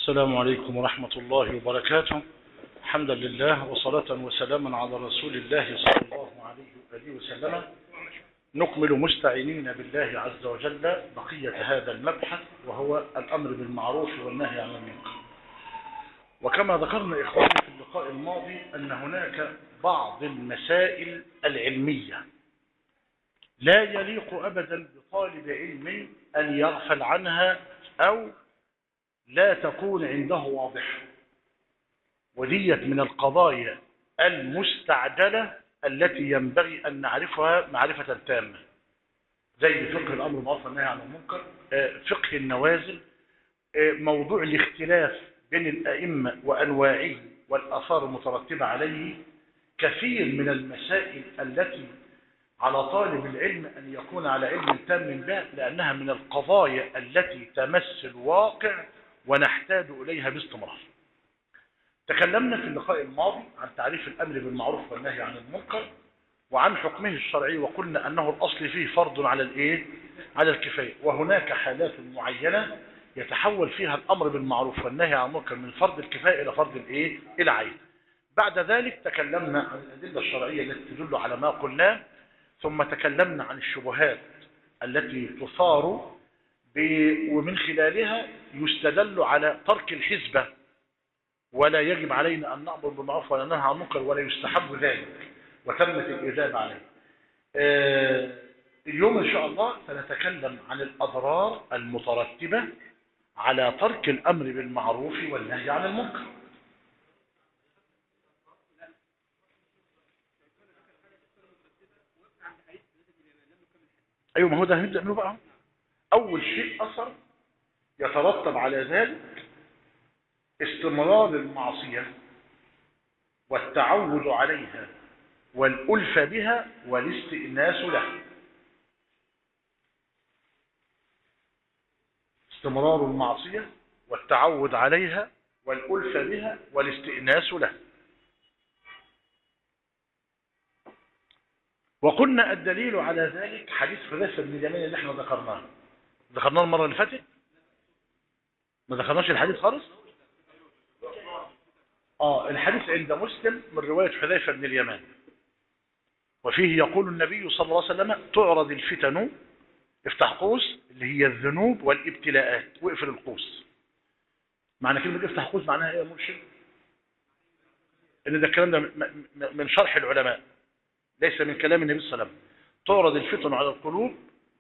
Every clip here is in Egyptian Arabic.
السلام عليكم ورحمة الله وبركاته حمدا لله وصلاة وسلاما على رسول الله صلى الله عليه وآله وسلم نكمل مستعينين بالله عز وجل بقية هذا المبحث وهو الأمر بالمعروف والنهي عن المنكر وكما ذكرنا إخواني في اللقاء الماضي أن هناك بعض المسائل العلمية لا يليق أبدا بطالب علم أن يغفل عنها أو لا تكون عنده واضحة وديت من القضايا المستعجلة التي ينبغي أن نعرفها معرفة تامة زي فقه الأمر بالمعروف والنهي عن المنكر فقه النوازل موضوع الاختلاف بين الأئمة وأنواعه والآثار المترتبة عليه كثير من المسائل التي على طالب العلم أن يكون على علم تام بها لأنها من القضايا التي تمس الواقع ونحتاج إليها باستمرار تكلمنا في اللقاء الماضي عن تعريف الأمر بالمعروف والنهي عن المنكر وعن حكمه الشرعي وقلنا أنه الأصل فيه فرض على الإيه؟ على الكفاية وهناك حالات معينة يتحول فيها الأمر بالمعروف والنهي عن المنكر من فرض الكفاية إلى فرض الإيه؟ إلى عين بعد ذلك تكلمنا عن الأدلة الشرعية التي تدل على ما قلناه ثم تكلمنا عن الشبهات التي تثار ومن خلالها يستدل على ترك الحزبة ولا يجب علينا أن نأمر بالمعروف ولا ننهى عن المنكر ولا يستحب ذلك وتمت الإجابة عليه آه اليوم إن شاء الله سنتكلم عن الأضرار المترتبة على ترك الأمر بالمعروف والنهي عن المنكر أيوة ما هو ده هنبدأ منه بقى أول شيء أثر يترتب على ذلك استمرار المعصية والتعود عليها والألف بها والاستئناس لها استمرار المعصية والتعود عليها والألف بها والاستئناس لها وقلنا الدليل على ذلك حديث حذيفه بن اليمان اللي احنا ذكرناه ذكرناه المرة اللي فاتت ما ذكرناش الحديث خالص اه الحديث عند مسلم من رواية حذيفه بن اليمان وفيه يقول النبي صلى الله عليه وسلم تعرض الفتن افتح قوس اللي هي الذنوب والابتلاءات واقفل القوس معنى كلمة افتح قوس معناها ايه يا مرشد ان ده الكلام ده من شرح العلماء ليس من كلام النبي صلى الله عليه وسلم تعرض الفتن على القلوب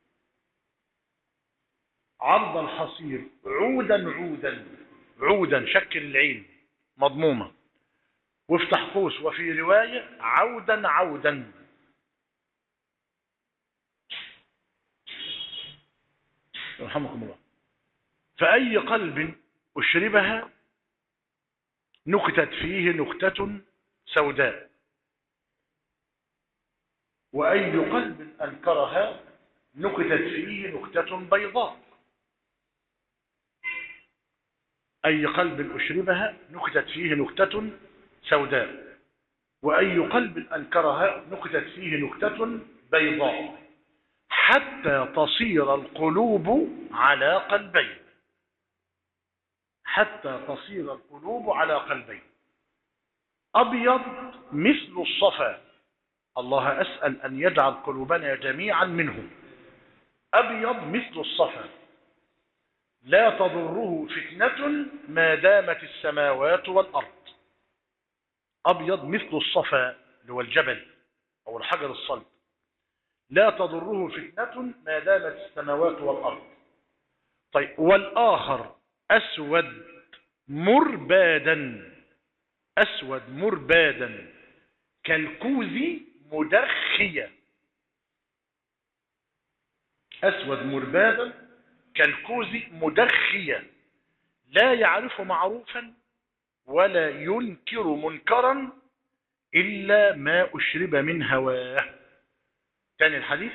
عرض الحصير عودا عودا عودا شكل العين مضمومة وافتح قوس وفي رواية عودا عودا يرحمكم الله فأي قلب أشربها نكتت فيه نكتة سوداء وأي قلب أنكرها نكتت فيه نكتة بيضاء أي قلب أشربها نكتت فيه نكتة سوداء وأي قلب أنكرها نكتت فيه نكتة بيضاء حتى تصير القلوب على قلبين حتى تصير القلوب على قلبين أبيض مثل الصفا الله أسأل أن يجعل قلوبنا جميعا منه أبيض مثل الصفا لا تضره فتنة ما دامت السماوات والأرض أبيض مثل الصفا اللي هو الجبل أو الحجر الصلب لا تضره فتنة ما دامت السماوات والأرض طيب والآخر أسود مربادا أسود مربادا كالكوز مدخية أسود مربادا كالكوز مدخية لا يعرف معروفا ولا ينكر منكرا إلا ما أشرب من هواه كان الحديث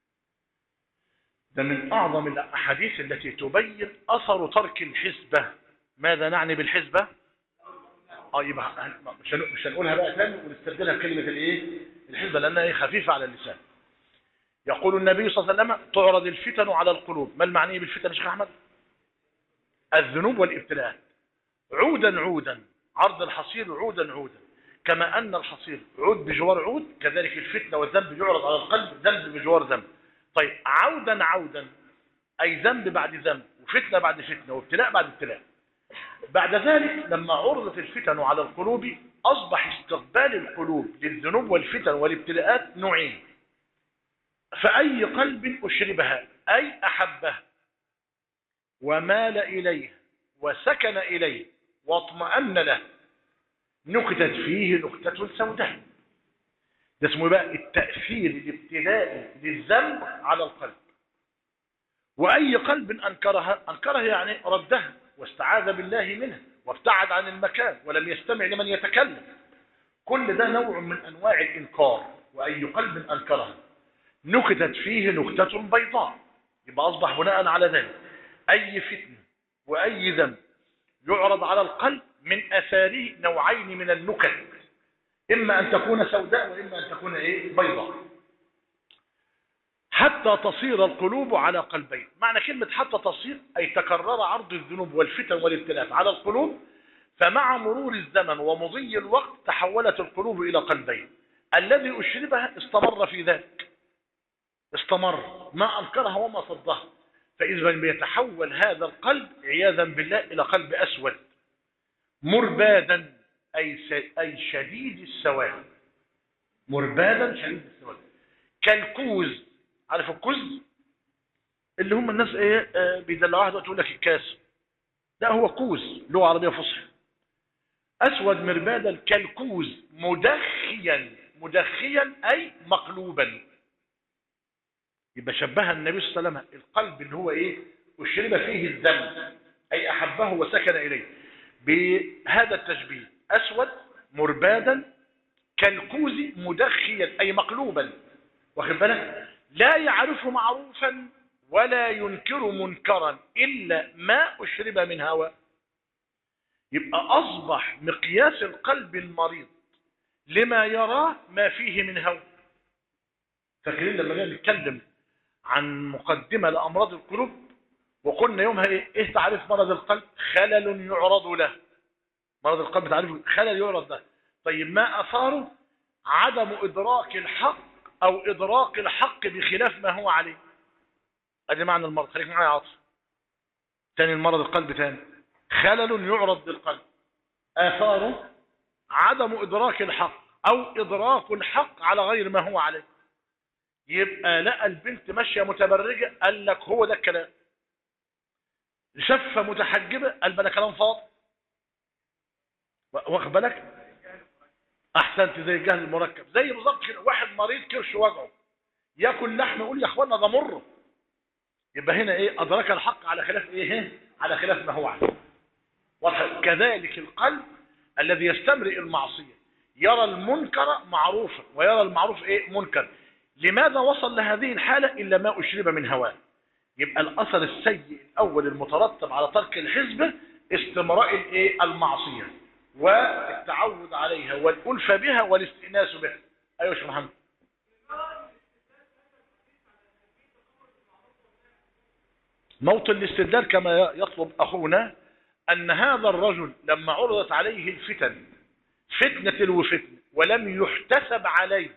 ده من أعظم الأحاديث التي تبين أثر ترك الحسبة ماذا نعني بالحسبة اه يبقى مش مش هنقولها بقى تاني ونستبدلها بكلمة الايه الحسبة لأنها ايه خفيفة على اللسان يقول النبي صلى الله عليه وسلم تعرض الفتن على القلوب ما المعني بالفتن يا شيخ أحمد الذنوب والابتلاءات عودا عودا عرض الحصير عودا عودا كما أن الحصير عود بجوار عود كذلك الفتنة والذنب يعرض على القلب ذنب بجوار ذنب طيب عودا عودا أي ذنب بعد ذنب وفتنة بعد فتنة وابتلاء بعد ابتلاء بعد ذلك لما عرضت الفتن على القلوب أصبح استقبال القلوب للذنوب والفتن والابتلاءات نوعين فأي قلب أشربها أي أحبها ومال إليه وسكن إليه واطمأن له نكتت فيه نكتة سوداء ده اسمه بقى التأثير الابتلائي للذنب على القلب وأي قلب أنكرها أنكرها يعني ردها واستعاذ بالله منها وابتعد عن المكان ولم يستمع لمن يتكلم كل ده نوع من أنواع الإنكار وأي قلب أنكرها نكتت فيه نكتة بيضاء يبقى أصبح بناء على ذلك أي فتنة وأي ذنب يعرض على القلب من أثاره نوعين من النكت إما أن تكون سوداء وإما أن تكون إيه بيضاء حتى تصير القلوب على قلبين معنى كلمة حتى تصير أي تكرر عرض الذنوب والفتن والابتلاءات على القلوب فمع مرور الزمن ومضي الوقت تحولت القلوب إلى قلبين الذي أشربها استمر في ذلك استمر ما أنكرها وما صدها فإذا بيتحول هذا القلب عياذا بالله إلى قلب أسود مربادا أي أي شديد السواد مربادا شديد السواد كالكوز عارف الكوز اللي هم الناس ايه آه بيدلعوها دلوقتي يقول لك الكاس لا هو كوز لغه عربيه فصحى اسود مربادا كالكوز مدخيا مدخيا اي مقلوبا يبقى شبهها النبي صلى الله عليه وسلم القلب اللي هو ايه اشرب فيه الذنب اي احبه وسكن اليه بهذا التشبيه اسود مربادا كالكوز مدخيا اي مقلوبا واخد بالك لا يعرف معروفا ولا ينكر منكرا الا ما اشرب من هوى يبقى اصبح مقياس القلب المريض لما يراه ما فيه من هوى فاكرين لما جينا نتكلم عن مقدمة لأمراض القلوب وقلنا يومها إيه, إيه تعريف مرض القلب خلل يعرض له مرض القلب تعريف خلل يعرض له طيب ما أثاره عدم إدراك الحق أو إدراك الحق بخلاف ما هو عليه أدي معنى المرض خليك معايا عاطف تاني المرض القلب تاني خلل يعرض للقلب آثاره عدم إدراك الحق أو إدراك الحق على غير ما هو عليه يبقى لقى البنت ماشية متبرجة قال لك هو ده الكلام شفة متحجبة قال ده كلام فاضي واخد بالك احسنت زي الجهل المركب زي بالظبط كده واحد مريض كرش وجعه ياكل لحم يقول يا اخوانا ده مر يبقى هنا ايه ادرك الحق على خلاف ايه على خلاف ما هو عليه كذلك القلب الذي يستمرئ المعصيه يرى المنكر معروفا ويرى المعروف ايه منكر لماذا وصل لهذه الحالة إلا ما أشرب من هواه يبقى الأثر السيء الأول المترتب على ترك الحزب استمراء الايه المعصية والتعود عليها والألفة بها والاستئناس بها أيوة شو محمد موطن الاستدلال كما يطلب أخونا أن هذا الرجل لما عرضت عليه الفتن فتنة الوفتن ولم يحتسب عليه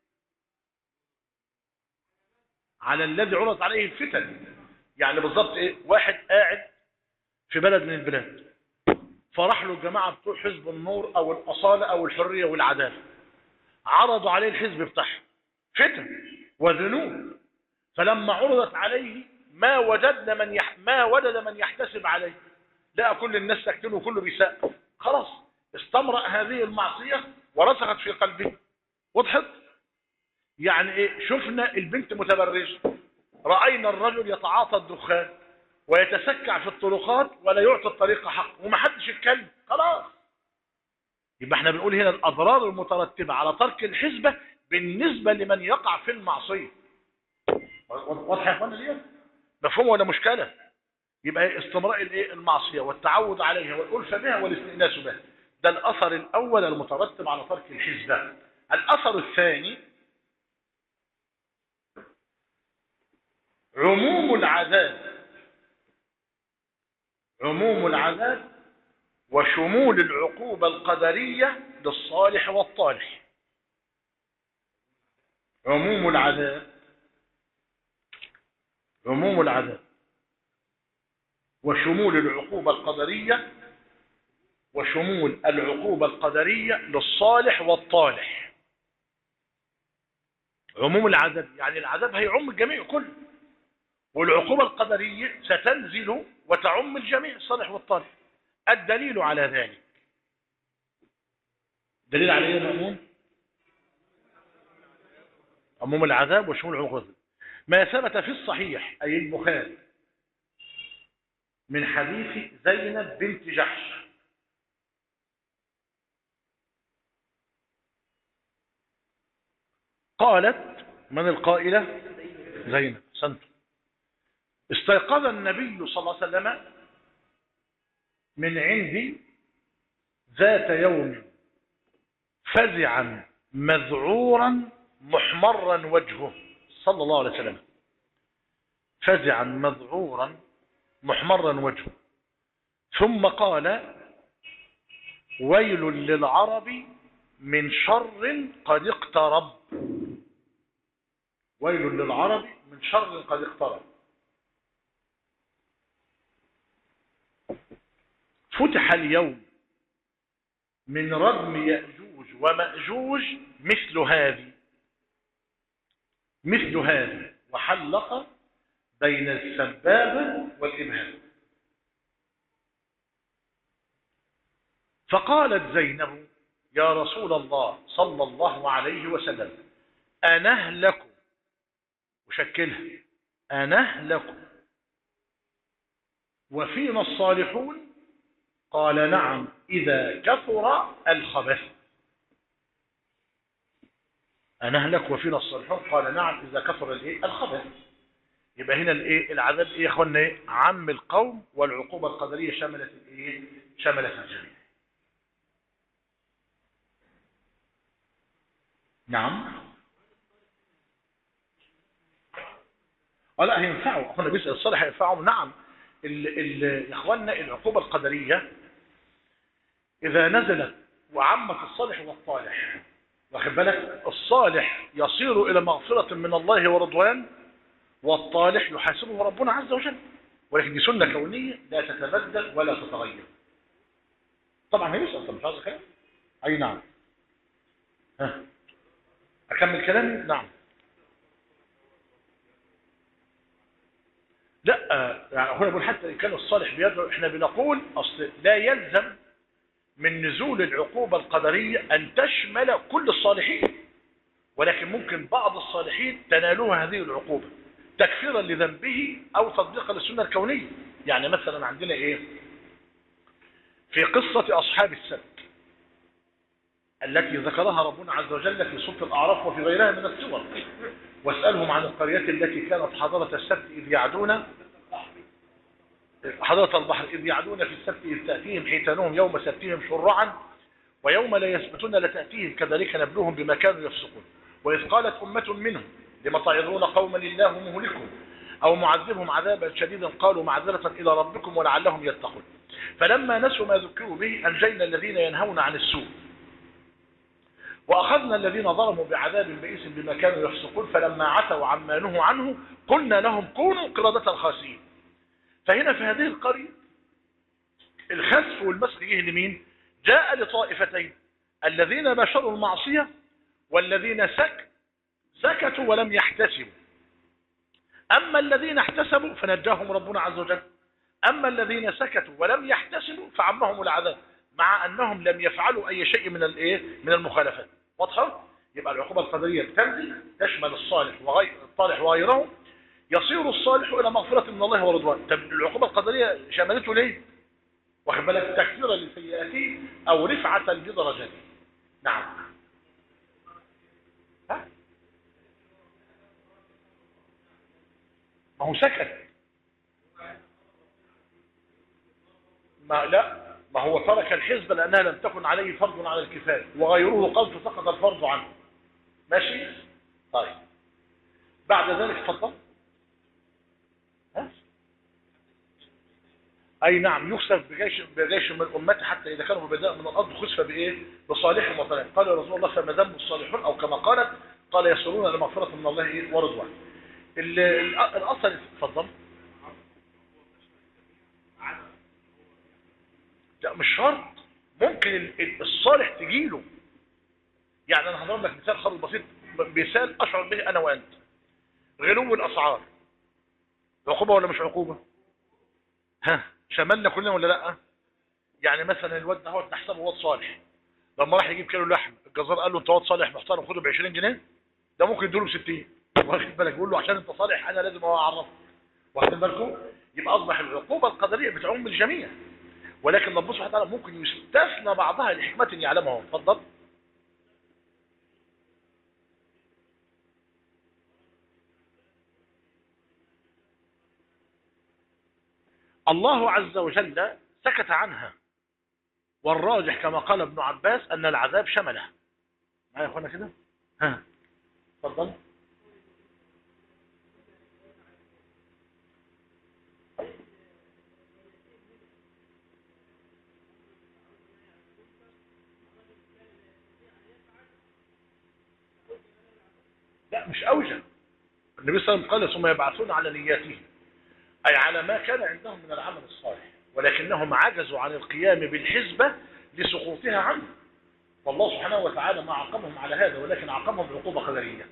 على الذي عرض عليه الفتن يعني بالضبط ايه واحد قاعد في بلد من البلاد فراح له الجماعة بتوع حزب النور او الاصالة او الحرية والعدالة عرضوا عليه الحزب بتاعهم فتن وذنوب فلما عرضت عليه ما وجدنا من يح... ما وجد من يحتسب عليه لقى كل الناس ساكتين وكله بيسقف خلاص استمرأ هذه المعصية ورسخت في قلبه وضحت يعني ايه شفنا البنت متبرجة رأينا الرجل يتعاطى الدخان ويتسكع في الطرقات ولا يعطي الطريق حق ومحدش يتكلم خلاص يبقى احنا بنقول هنا الأضرار المترتبة على ترك الحزبة بالنسبة لمن يقع في المعصية واضح يا اخوانا دي مفهوم ولا مشكلة يبقى استمراء الايه المعصية والتعود عليها والألفة بها والاستئناس بها ده الأثر الأول المترتب على ترك الحزبة الأثر الثاني عموم العذاب عموم العذاب وشمول العقوبة القدرية للصالح والطالح عموم العذاب عموم العذاب وشمول العقوبة القدرية وشمول العقوبة القدرية للصالح والطالح عموم العذاب يعني العذاب هيعم الجميع كله والعقوبة القدرية ستنزل وتعم الجميع الصالح والطالح الدليل على ذلك دليل على ايه العموم عموم العذاب وشمول العقوبة ما ثبت في الصحيح أي البخاري من حديث زينب بنت جحش قالت من القائلة زينب سنت استيقظ النبي صلى الله عليه وسلم من عندي ذات يوم فزعا مذعورا محمرا وجهه صلى الله عليه وسلم فزعا مذعورا محمرا وجهه ثم قال ويل للعرب من شر قد اقترب ويل للعرب من شر قد اقترب فتح اليوم من ردم يأجوج ومأجوج مثل هذه مثل هذه وحلق بين السبابة والإبهام فقالت زينب يا رسول الله صلى الله عليه وسلم أنهلك وشكلها أنهلك وفينا الصالحون قال نعم إذا كثر الخبث أنهلك وفينا الصالحون قال نعم إذا كثر الإيه الخبث يبقى هنا الايه العذاب ايه يا اخوانا ايه عم القوم والعقوبه القدريه شملت الايه شملت الجميع نعم اه لا هينفعوا اخوانا بيسال الصالح هينفعهم نعم ال ال يا اخوانا العقوبه القدريه اذا نزلت وعمت الصالح والطالح واخد بالك الصالح يصير الى مغفره من الله ورضوان والطالح يحاسبه ربنا عز وجل ولكن دي سنة كونية لا تتبدل ولا تتغير طبعا هي يسأل طب مش عايز كلام أي نعم ها أكمل كلامي نعم لا يعني أخونا بقول حتى إن كان الصالح بيدعو إحنا بنقول أصل لا يلزم من نزول العقوبة القدرية أن تشمل كل الصالحين ولكن ممكن بعض الصالحين تنالوها هذه العقوبة تكفيرا لذنبه او تطبيقا للسنه الكونيه يعني مثلا عندنا ايه في قصه اصحاب السبت التي ذكرها ربنا عز وجل في سوره الاعراف وفي غيرها من السور واسالهم عن القريه التي كانت حضره السبت اذ يعدون حضره البحر اذ يعدون في السبت اذ تاتيهم حيتانهم يوم سبتهم شرعا ويوم لا يثبتون لتاتيهم كذلك نبلوهم بما كانوا يفسقون واذ قالت امه منهم لما تعظون قوما الله مهلكهم أو معذبهم عذابا شديدا قالوا معذرة إلى ربكم ولعلهم يتقون فلما نسوا ما ذكروا به أنجينا الذين ينهون عن السوء وأخذنا الذين ظلموا بعذاب بئيس بما كانوا يفسقون فلما عتوا عما نهوا عنه قلنا لهم كونوا قردة خاسئين فهنا في هذه القرية الخسف والمسك جه لمين جاء لطائفتين الذين باشروا المعصية والذين سك سكتوا ولم يحتسبوا أما الذين احتسبوا فنجاهم ربنا عز وجل أما الذين سكتوا ولم يحتسبوا فعمهم العذاب مع أنهم لم يفعلوا أي شيء من الايه من المخالفات واضحة يبقى العقوبة القدرية بتنزل تشمل الصالح وغير الطالح وغيره يصير الصالح إلى مغفرة من الله ورضوان طب العقوبة القدرية شملته ليه واخد بالك تكفيرا لسيئاته أو رفعة بدرجاته نعم ها ما هو سكت ما لا ما هو ترك الحزب لأنها لم تكن عليه فرض على الكفاية وغيره قال فسقط الفرض عنه ماشي طيب بعد ذلك تفضل ها اي نعم يخسف بجيش بجيش من امتي حتى اذا كانوا ببداء من الارض خسف بايه بصالحهم وطلاب قال يا رسول الله فما ذنب الصالحون او كما قالت قال يسرون لمغفره من الله إيه؟ ورضوان ال- ال- الاصل اتفضل لا مش شرط ممكن ال- ال- الصالح تجيله يعني انا هضرب لك مثال خالص بسيط ب- مثال اشعر به انا وانت غلو الاسعار عقوبه ولا مش عقوبه ها شملنا كلنا ولا لا يعني مثلا الواد ده هو نحسبه واد صالح لما راح يجيب كيلو لحم الجزار قال له انت واد صالح محترم خده ب 20 جنيه ده ممكن يديله ب 60 واخد بالك يقول له عشان انت صالح انا لازم اعرفك واخد بالكم يبقى اصبح العقوبه القدريه بتعم الجميع ولكن ربنا سبحانه وتعالى ممكن يستثنى بعضها لحكمه يعلمها اتفضل الله عز وجل سكت عنها والراجح كما قال ابن عباس أن العذاب شمله معايا يا اخوانا كده ها اتفضل لا مش أوجه النبي صلى الله عليه وسلم قال ثم يبعثون على نياتهم أي على ما كان عندهم من العمل الصالح ولكنهم عجزوا عن القيام بالحسبة لسقوطها عنه والله سبحانه وتعالى ما عاقبهم على هذا ولكن عاقبهم بعقوبة قدرية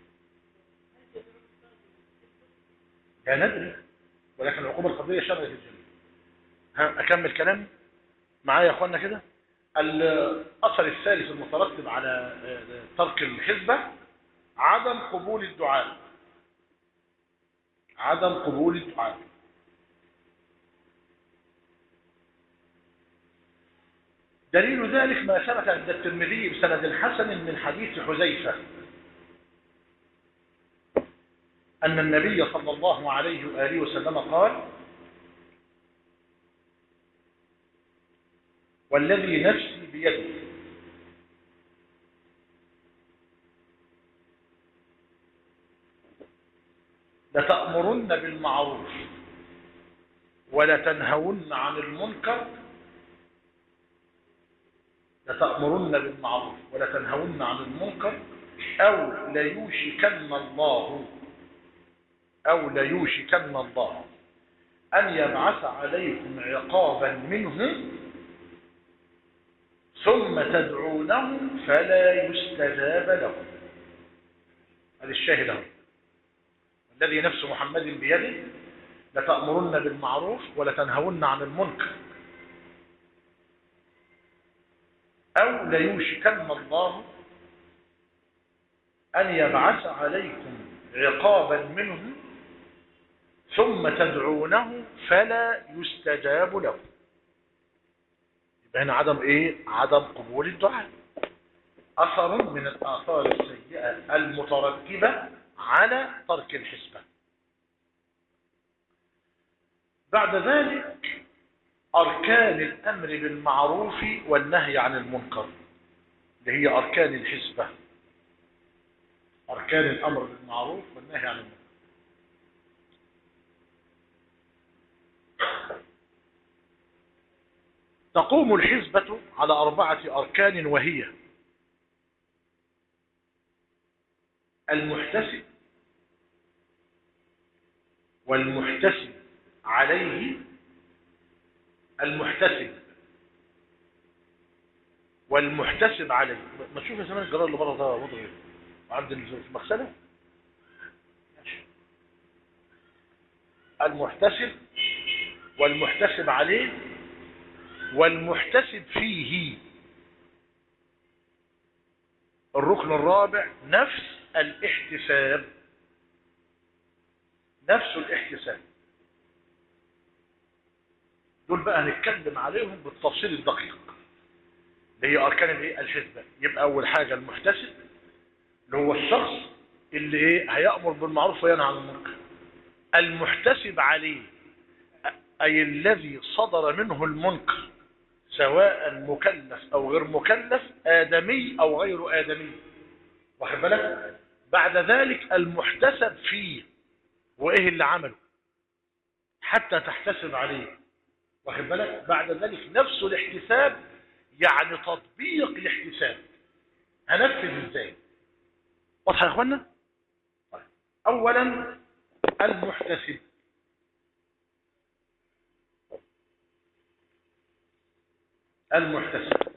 لا ندري ولكن العقوبة القدرية شملت الجميع ها أكمل كلام معايا يا أخوانا كده الأثر الثالث المترتب على آه، ترك الحسبة عدم قبول الدعاء عدم قبول الدعاء دليل ذلك ما ثبت عند الترمذي بسند حسن من حديث حذيفة أن النبي صلى الله عليه وآله وسلم قال والذي نفسي بيده لتأمرن بالمعروف ولتنهون عن المنكر لتأمرن بالمعروف ولتنهون عن المنكر أو ليوشكن الله أو ليوشكن الله أن يبعث عليكم عقابا منه ثم تدعونه فلا يستجاب لكم هذا الشاهد اهو الذي نفس محمد بيده لتأمرن بالمعروف ولتنهون عن المنكر أو ليوشكن الله أن يبعث عليكم عقابا منه ثم تدعونه فلا يستجاب له يبقى هنا عدم ايه عدم قبول الدعاء اثر من الاثار السيئه المترتبه على ترك الحسبه بعد ذلك اركان الامر بالمعروف والنهي عن المنكر اللي هي اركان الحسبه اركان الامر بالمعروف والنهي عن المنكر تقوم الحزبة على أربعة أركان وهي المحتسب والمحتسب عليه المحتسب والمحتسب عليه ما تشوف يا زمان الجرار اللي بره ده وضع عند المغسلة ماشي. المحتسب والمحتسب عليه والمحتسب فيه الركن الرابع نفس الاحتساب نفس الاحتساب دول بقى هنتكلم عليهم بالتفصيل الدقيق اللي هي اركان الايه الحسبه يبقى اول حاجه المحتسب اللي هو الشخص اللي ايه هيامر بالمعروف وينهى عن المنكر المحتسب عليه اي الذي صدر منه المنكر سواء مكلف او غير مكلف ادمي او غير ادمي واخد بالك بعد ذلك المحتسب فيه وايه اللي عمله حتى تحتسب عليه واخد بالك بعد ذلك نفس الاحتساب يعني تطبيق الاحتساب هنفذ ازاي واضح يا اخوانا طيب. اولا المحتسب المحتسب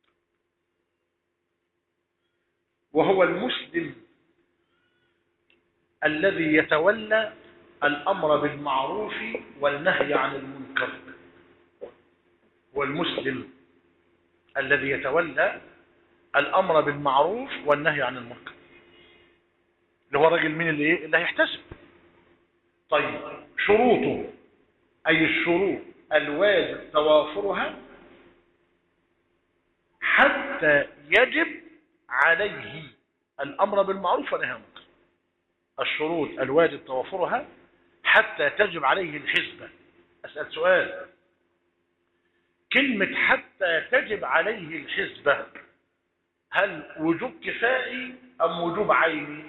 وهو المسلم الذي يتولى الأمر بالمعروف والنهي عن المنكر والمسلم الذي يتولى الأمر بالمعروف والنهي عن المنكر اللي هو الراجل مين اللي ايه اللي هيحتسب طيب شروطه أي الشروط الواجب توافرها حتى يجب عليه الأمر بالمعروف والنهي عن المنكر الشروط الواجب توافرها حتى تجب عليه الحسبة أسأل سؤال كلمة حتى تجب عليه الحسبة هل وجوب كفائي أم وجوب عيني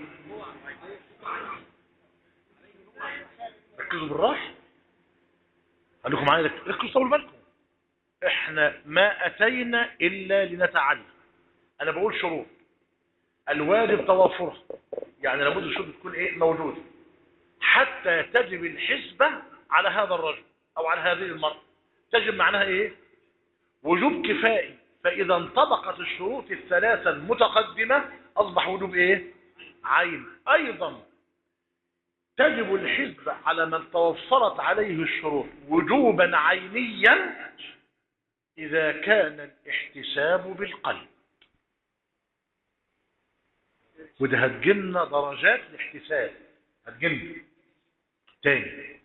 ركزوا بالراحة قال لكم معايا ركزوا طول بالكم احنا ما أتينا إلا لنتعلم أنا بقول شروط الواجب توافرها يعني لابد الشروط تكون ايه موجودة حتى تجب الحسبة على هذا الرجل او على هذه المرأة تجب معناها ايه وجوب كفائي فاذا انطبقت الشروط الثلاثة المتقدمة اصبح وجوب ايه عين ايضا تجب الحسبة على من توفرت عليه الشروط وجوبا عينيا اذا كان الاحتساب بالقلب وده هتجيلنا درجات الاحتساب هتجيلنا تاني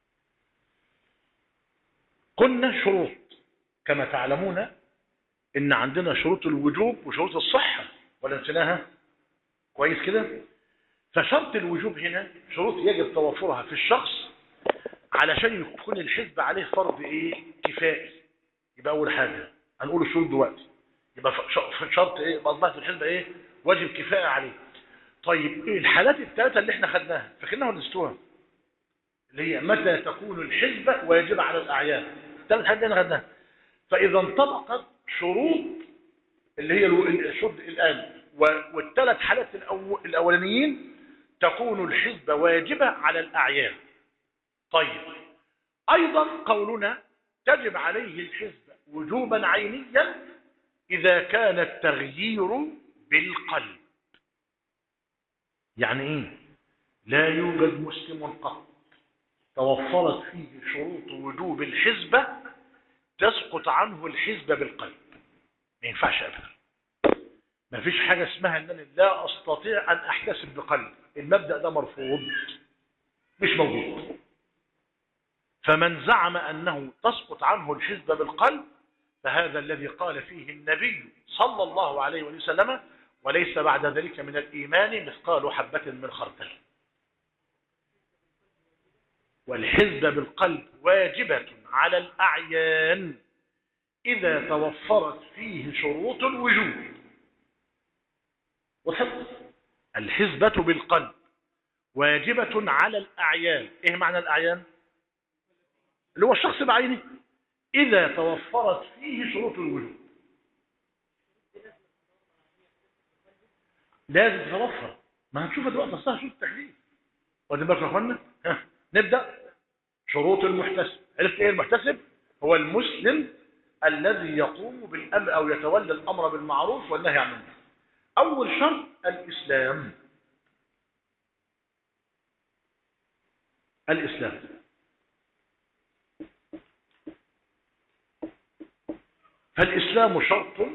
قلنا شروط كما تعلمون ان عندنا شروط الوجوب وشروط الصحة ولا نسيناها كويس كده فشرط الوجوب هنا شروط يجب توفرها في الشخص علشان يكون الحزب عليه فرض ايه كفائي يبقى اول حاجة هنقول الشروط دلوقتي يبقى شرط ايه اصبحت الحزب ايه واجب كفاية عليه طيب ايه الحالات الثلاثة اللي احنا خدناها فاكرينها ولا نسيتوها اللي هي متى تكون الحزبة واجبة على الأعيان ثلاث حالات اللي احنا خدناها فإذا انطبقت شروط اللي هي الشروط الآن والثلاث حالات الأو... الأولانيين تكون الحزبة واجبة على الأعيان طيب أيضا قولنا تجب عليه الحزبة وجوبا عينيا إذا كان التغيير بالقلب يعني ايه لا يوجد مسلم قط توفرت فيه شروط وجوب الحزبة تسقط عنه الحزبة بالقلب ما ينفعش ابدا ما فيش حاجة اسمها ان انا لا استطيع ان احتسب بقلب المبدأ ده مرفوض مش موجود فمن زعم انه تسقط عنه الحزبة بالقلب فهذا الذي قال فيه النبي صلى الله عليه وسلم وليس بعد ذلك من الإيمان مثقال حبة من خردل والحزب بالقلب واجبة على الأعيان إذا توفرت فيه شروط الوجود وحفظ الحزبة بالقلب واجبة على الأعيان إيه معنى الأعيان اللي هو الشخص بعينه إذا توفرت فيه شروط الوجود لازم تتوفر ما هنشوفها دلوقتي اصلها شروط التكليف واخدين بالكم يا اخوانا ها نبدا شروط المحتسب عرفت ايه المحتسب هو المسلم الذي يقوم بالامر او يتولى الامر بالمعروف والنهي عن المنكر اول شرط الاسلام الاسلام فالاسلام شرط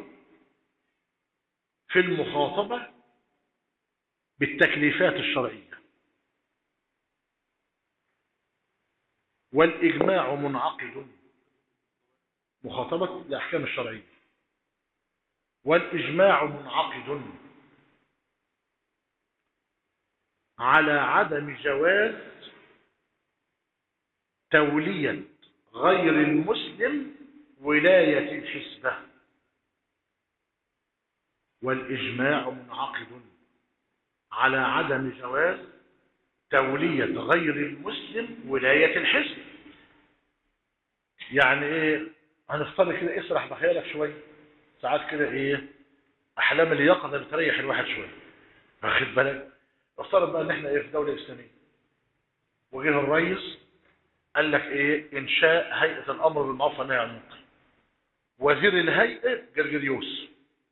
في المخاطبه بالتكليفات الشرعية والإجماع منعقد مخاطبة الأحكام الشرعية والإجماع منعقد على عدم جواز تولية غير المسلم ولاية الحسبة والإجماع منعقد على عدم جواز تولية غير المسلم ولاية الحزب يعني ايه هنفترض كده اسرح بخيالك شويه ساعات كده ايه احلام اليقظه بتريح الواحد شويه واخد بالك افترض بقى ان احنا ايه في دوله اسلاميه وجه الرئيس قال لك ايه انشاء هيئه الامر بالمعروف والنهي عن المنكر وزير الهيئه جرجريوس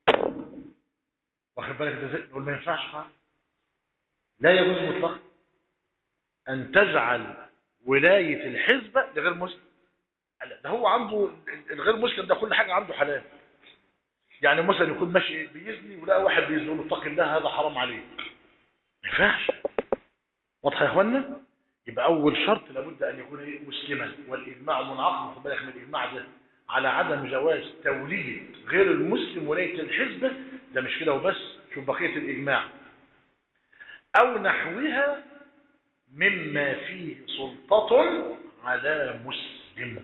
واخد بالك ده زي نقول ما ينفعش خالص لا يجوز مطلقا ان تجعل ولايه الحزبه لغير مسلم لا، ده هو عنده الغير مسلم ده كل حاجه عنده حلال يعني مثلا يكون ماشي بيزني ولا واحد بيزني يقول له اتق الله هذا حرام عليك ما ينفعش واضح يا اخوانا يبقى اول شرط لابد ان يكون إيه؟ مسلما والاجماع منعقد خد بالك من الاجماع ده على عدم جواز توليه غير المسلم ولايه الحزبه ده مش كده وبس شوف بقيه الاجماع او نحوها مما فيه سلطه على مسلم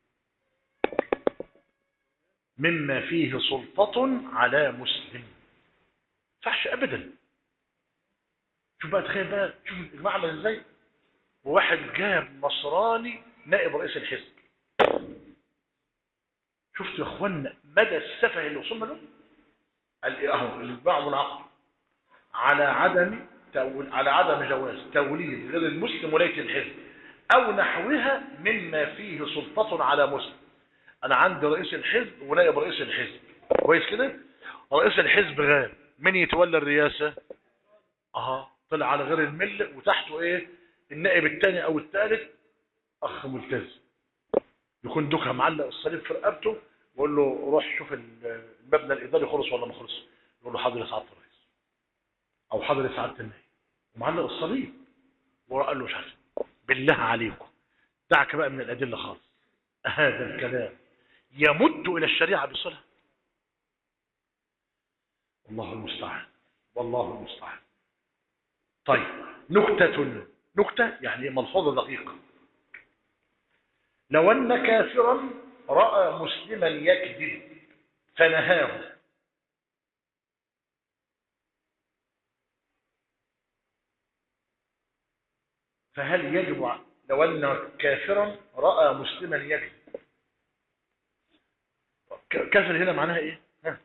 مما فيه سلطة على مسلم فحش أبدا شوف بقى تخيل بقى شوف الإجماع عمل إزاي وواحد جاب نصراني نائب رئيس الحزب شفت يا اخوانا مدى السفه اللي وصلنا له قال ايه اهو الإجماع منعقد على عدم تول على عدم جواز توليد غير المسلم ولاية الحزب أو نحوها مما فيه سلطة على مسلم انا عندي رئيس الحزب ونائب رئيس الحزب كويس كده رئيس الحزب غاب من يتولى الرئاسة اها طلع على غير الملة وتحته ايه النائب الثاني او الثالث اخ ملتزم يكون دوكها معلق الصليب في رقبته ويقول له روح شوف المبنى الاداري خلص ولا ما خلص يقول له حاضر يا سعاده الرئيس او حاضر يا سعاده النائب ومعلق الصليب وقال له مش عارف بالله عليكم دعك بقى من الادله خالص هذا الكلام يمد إلى الشريعة بصلة الله المستعان والله المستعان طيب نكتة نكتة يعني ملحوظة دقيقة لو أن كافرا رأى مسلما يكذب فنهاه فهل يجب لو أن كافرا رأى مسلما يكذب كافر هنا معناها ايه ها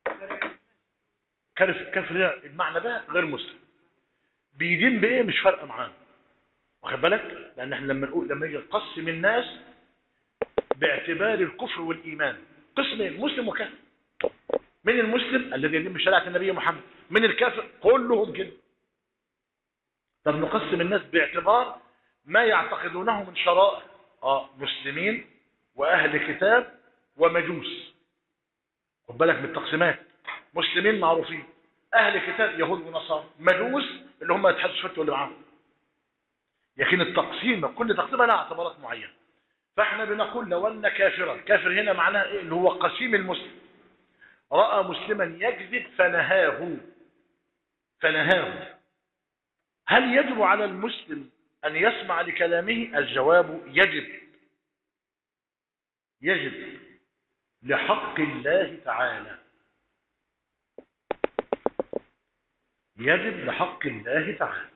كافر كافر هنا المعنى ده غير مسلم بيدين بايه مش فارقه معانا واخد بالك لان احنا لما نقول لما نيجي نقسم الناس باعتبار الكفر والايمان قسمين مسلم وكافر من المسلم الذي يدين بشريعه النبي محمد من الكافر كلهم كده طب نقسم الناس باعتبار ما يعتقدونه من شرائع اه مسلمين واهل كتاب ومجوس خد بالك من التقسيمات مسلمين معروفين اهل كتاب يهود ونصارى مجوس اللي هم يتحدثوا فتوى اللي معاهم لكن التقسيم كل تقسيمه لها اعتبارات معينه فاحنا بنقول لو ان كافرا كافر هنا معناها ايه اللي هو قسيم المسلم راى مسلما يكذب فنهاه فنهاه هل يجب على المسلم ان يسمع لكلامه الجواب يجب يجب لحق الله تعالى يجب لحق الله تعالى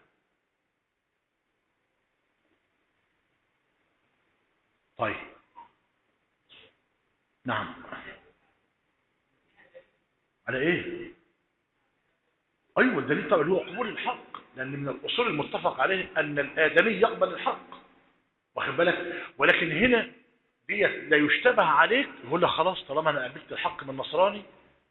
طيب نعم على ايه ايوه الدليل طبعا هو قبول الحق لان من الاصول المتفق عليه ان الادمي يقبل الحق واخد بالك ولكن هنا ديت لا يشتبه عليك يقول لك خلاص طالما انا قابلت الحق من نصراني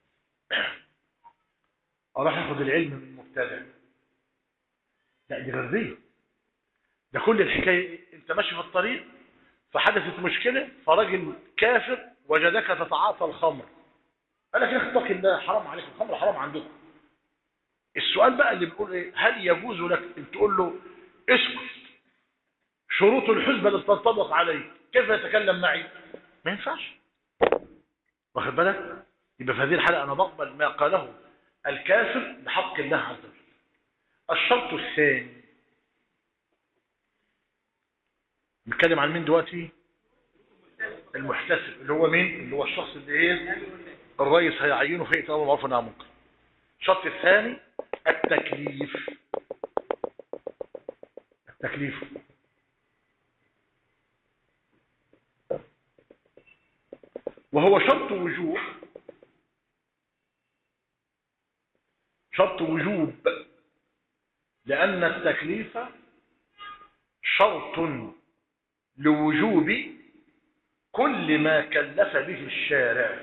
اروح اخد العلم من مبتدع لا دي غير دي ده كل الحكايه انت ماشي في الطريق فحدثت مشكله فراجل كافر وجدك تتعاطى الخمر قال لك يا اخي اتق الله حرام عليك الخمر حرام عندكم السؤال بقى اللي بيقول ايه هل يجوز لك ان تقول له اسكت شروط الحزب اللي تنطبق عليك كيف يتكلم معي ما ينفعش واخد بالك يبقى في هذه الحالة أنا بقبل ما قاله الكافر بحق الله عز وجل الشرط الثاني نتكلم عن مين دلوقتي المحتسب اللي هو مين اللي هو الشخص اللي ايه الرئيس هيعينه في امر معروف ونهي عن المنكر الشرط الثاني التكليف التكليف وهو شرط وجوب شرط وجوب لأن التكليف شرط لوجوب كل ما كلف به الشارع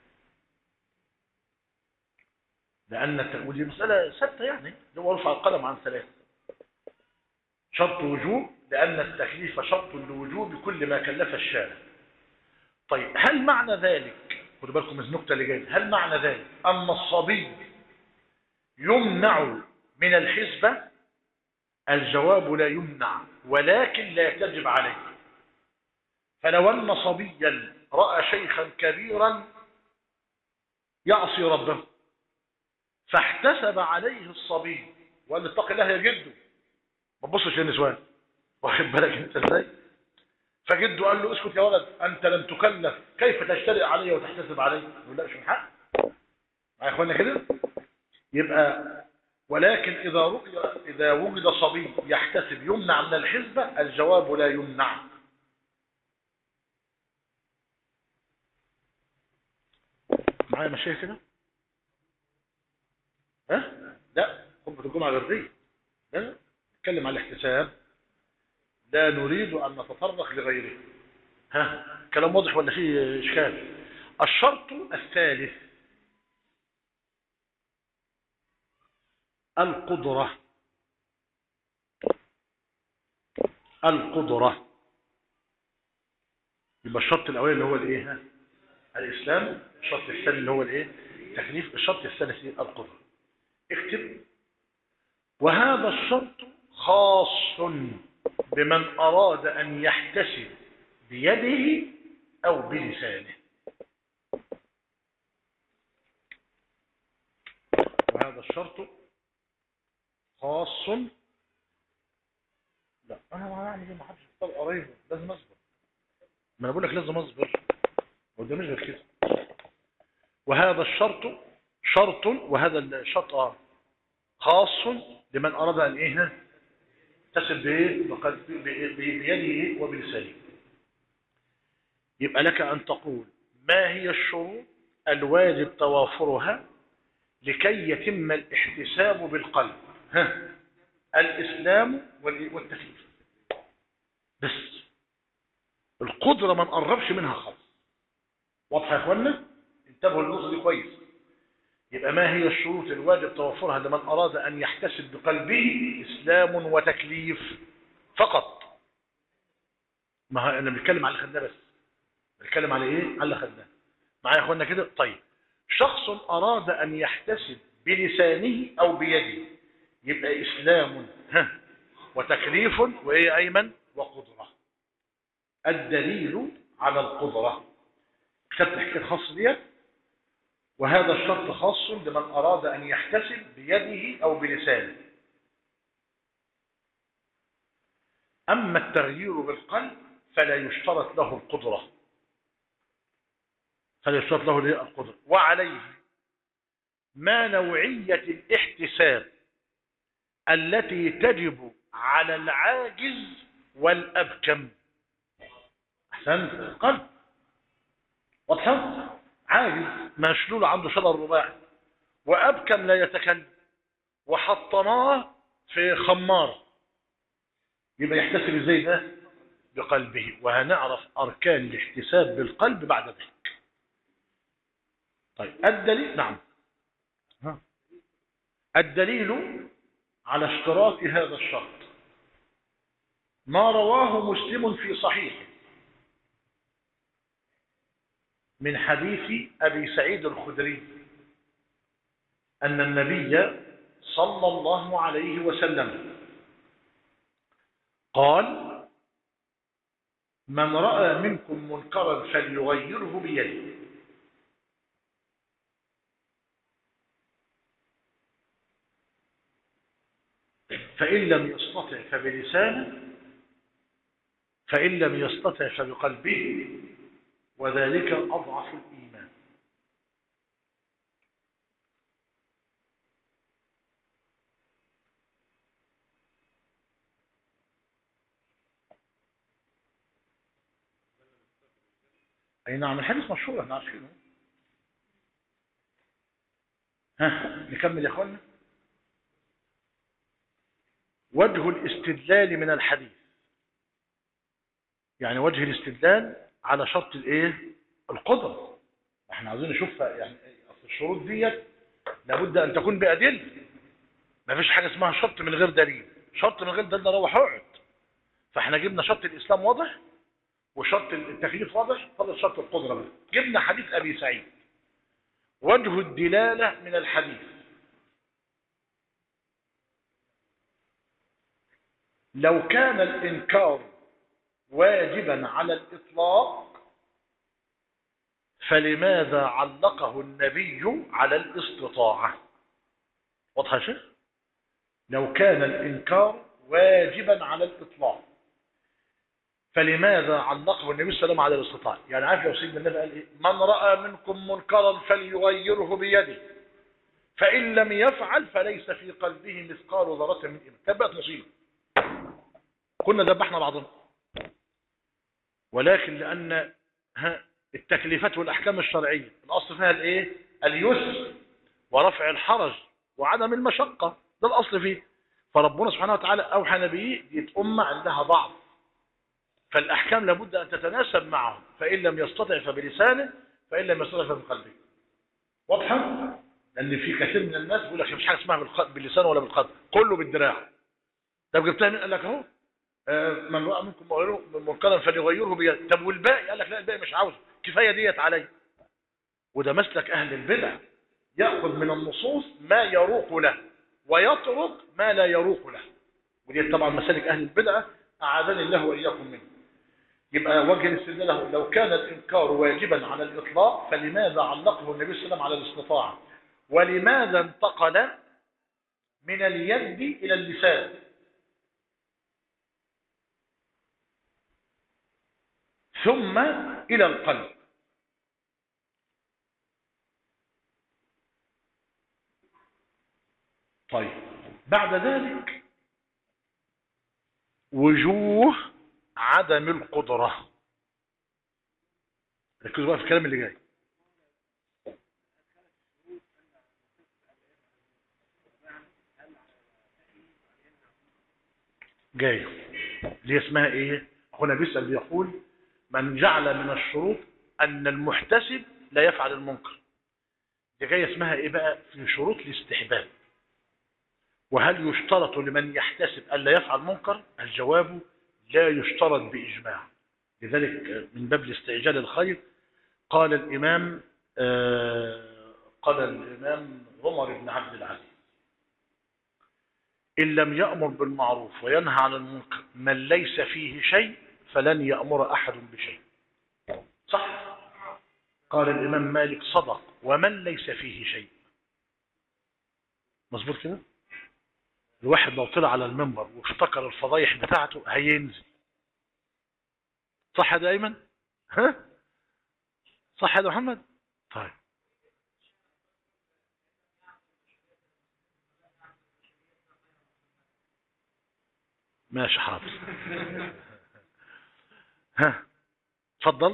لأن الت- ودي مسألة ستة يعني هو رفع القلم عن ثلاثة شرط وجوب لأن التكليف شرط لوجوب كل ما كلف الشارع طيب هل معنى ذلك خدوا بالكم من النكتة اللي جايه هل معنى ذلك أن الصبي يمنع من الحسبة الجواب لا يمنع ولكن لا تجب عليه فلو أن صبيا رأى شيخا كبيرا يعصي ربه فاحتسب عليه الصبي وقال له اتق الله يا جده ما تبصش يا نسوان واخد بالك انت ازاي فجده قال له اسكت يا ولد انت لم تكلف كيف تشتري علي وتحتسب علي يقول لا مش من حق معايا يا اخوانا كده يبقى ولكن اذا رؤي اذا وجد صبي يحتسب يمنع من الحسبه الجواب لا يمنع معايا مشايخ كده ها لا خطبه الجمعه غير دي لا نتكلم على الاحتساب لا نريد ان نتطرق لغيره ها كلام واضح ولا فيه اشكال الشرط الثالث القدرة القدرة يبقى الشرط الاولاني اللي هو الايه ها؟ الاسلام الشرط الثاني اللي هو الايه التكليف الشرط الثالث إيه؟ القدرة اكتب وهذا الشرط خاص بمن أراد أن يحتسب بيده أو بلسانه وهذا الشرط خاص لا أنا ما هعمل ايه ما حدش يختار قريبه لازم أصبر ما أنا بقول لك لازم أصبر قداميش غير كده وهذا الشرط شرط وهذا الشرط آه خاص لمن أراد أن إيه يحتسب بإيه؟ بقلب- ب- بيده وبلسانه يبقى لك أن تقول ما هي الشروط الواجب توافرها لكي يتم الاحتساب بالقلب ها الإسلام وال- والتكليف بس القدرة ما نقربش منها خالص واضحة يا اخوانا انتبهوا للنقطة دي كويس يبقى ما هي الشروط الواجب توفرها لمن أراد أن يحتسب بقلبه إسلام وتكليف فقط ما هو أنا بنتكلم على اللي خدناه بس بنتكلم على إيه؟ على اللي خدناه معايا يا أخوانا كده طيب شخص أراد أن يحتسب بلسانه أو بيده يبقى إسلام ها وتكليف وإيه أيمن وقدرة الدليل على القدرة كتبت حكاية خاصة ديت وهذا الشرط خاص لمن أراد أن يحتسب بيده أو بلسانه أما التغيير بالقلب فلا يشترط له القدرة فلا يشترط له ليه القدرة وعليه ما نوعية الاحتساب التي تجب على العاجز والأبكم أحسنت القلب واضحة عاجز مشلول عنده شلل رباعي وأبكم لا يتكلم وحطناه في خمار يبقى يحتسب ازاي ده بقلبه وهنعرف أركان الاحتساب بالقلب بعد ذلك طيب الدليل نعم ها. الدليل على اشتراط هذا الشرط ما رواه مسلم في صحيحه من حديث أبي سعيد الخدري أن النبي صلى الله عليه وسلم قال من رأى منكم منكرا فليغيره بيده فإن لم يستطع فبلسانه فإن لم يستطع فبقلبه وذلك أضعف الإيمان اي نعم الحديث مشهور احنا عارفينه ها نكمل يا اخوانا وجه الاستدلال من الحديث يعني وجه الاستدلال على شرط الايه القدرة احنا عايزين نشوف يعني اصل الشروط ديت لابد ان تكون بأدلة ما فيش حاجة اسمها شرط من غير دليل شرط من غير دليل ده روح اقعد فاحنا جبنا شرط الاسلام واضح وشرط التكليف واضح فضل شرط القدرة بقى جبنا حديث ابي سعيد وجه الدلالة من الحديث لو كان الإنكار واجبا على الإطلاق فلماذا علقه النبي على الاستطاعة واضح يا شيخ لو كان الإنكار واجبا على الإطلاق فلماذا علقه النبي صلى الله عليه وسلم على الاستطاعة يعني عارف لو سيدنا النبي قال إيه من رأى منكم منكرا فليغيره بيده فإن لم يفعل فليس في قلبه مثقال ذرة من إيمان كانت بقت مصيبة كنا ذبحنا بعضنا ولكن لأن ها التكليفات والأحكام الشرعية الأصل فيها الإيه اليسر ورفع الحرج وعدم المشقة ده الأصل فيه فربنا سبحانه وتعالى أوحى نبيه دي أمة عندها ضعف فالأحكام لابد أن تتناسب معهم فإن لم يستطع فبلسانه فإن لم يستطع فبقلبه واضحة؟ لأن في كثير من الناس بيقول لك مش حاجة اسمها بالخ- باللسان ولا بالقلب كله بالدراع طب جبتها مين قال لك اهو آه، من رأى منكم منكرا فليغيره بيده طب والباقي قال لك لا الباقي مش عاوزه كفاية ديت علي وده مسلك أهل البدع يأخذ من النصوص ما يروق له ويترك ما لا يروق له ودي طبعا مسالك أهل البدع أعاذني الله وإياكم منه يبقى وجه الاستدلال له لو كان الإنكار واجبا على الإطلاق فلماذا علقه النبي صلى الله عليه وسلم على الاستطاعة ولماذا انتقل من اليد إلى اللسان ثم إلى القلب طيب بعد ذلك وجوه عدم القدرة ركزوا بقى في الكلام اللي جاي جاي اللي هي اسمها ايه هنا بيسأل بيقول من جعل من الشروط ان المحتسب لا يفعل المنكر دي جايه اسمها ايه بقى في شروط الاستحباب وهل يشترط لمن يحتسب ألا يفعل منكر الجواب لا يشترط بإجماع لذلك من باب الاستعجال الخير قال الإمام آه، قال الإمام عمر بن عبد العزيز إن لم يأمر بالمعروف وينهى عن المنكر من ليس فيه شيء فلن يأمر أحد بشيء صح قال الإمام مالك صدق ومن ليس فيه شيء مظبوط كده الواحد لو طلع على المنبر وافتكر الفضايح بتاعته هينزل صح يا ده ايمن ها صح يا ده محمد طيب ماشي حاضر ها اتفضل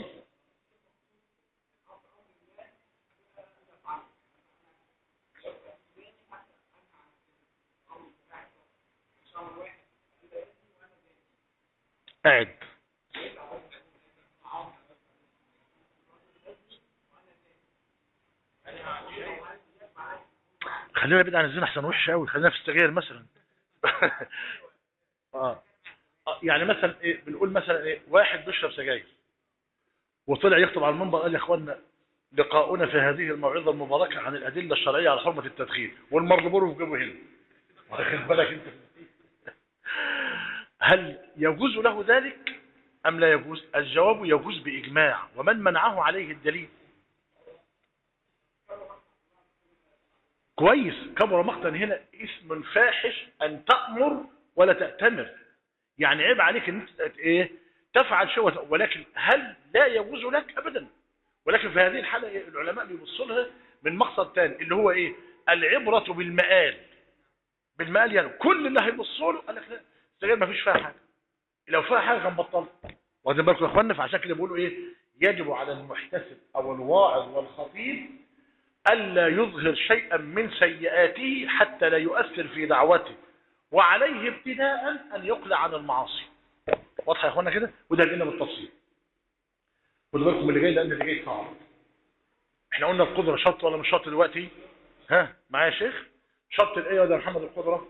قاعد خلينا بعيد عن الزنا احسن وحش قوي خلينا في السجاير مثلا اه آه، يعني مثلا ايه بنقول مثلا ايه واحد بيشرب سجاير وطلع يخطب على المنبر قال يا اخوانا لقاؤنا في هذه الموعظه المباركه عن الادله الشرعيه على حرمه التدخين والمرلبور في جيبه هنا واخد بالك انت هل يجوز له ذلك أم لا يجوز الجواب يجوز بإجماع ومن منعه عليه الدليل كويس كبر مقتا هنا اسم فاحش أن تأمر ولا تأتمر يعني عيب عليك أن انت إيه تفعل شيء وت- ولكن هل لا يجوز لك أبدا ولكن في هذه الحالة إيه؟ العلماء بيبصوا لها من مقصد تاني اللي هو إيه العبرة بالمآل بالمال يعني كل اللي هيبصوا له قال لك لا السجاير ما فيش فيها حاجه لو فيها حاجه كان بطل واخدين بالكم يا اخوانا فعشان كده بيقولوا ايه يجب على المحتسب أو الواعظ والخطيب ألا يظهر شيئا من سيئاته حتى لا يؤثر في دعوته وعليه ابتداء أن يقلع عن المعاصي واضح يا اخوانا كده وده جينا بالتفصيل خدوا بالكم اللي جاي لان اللي جاي صعب احنا قلنا القدره شرط ولا مش شرط دلوقتي ها معايا يا شيخ شرط الايه يا محمد القدره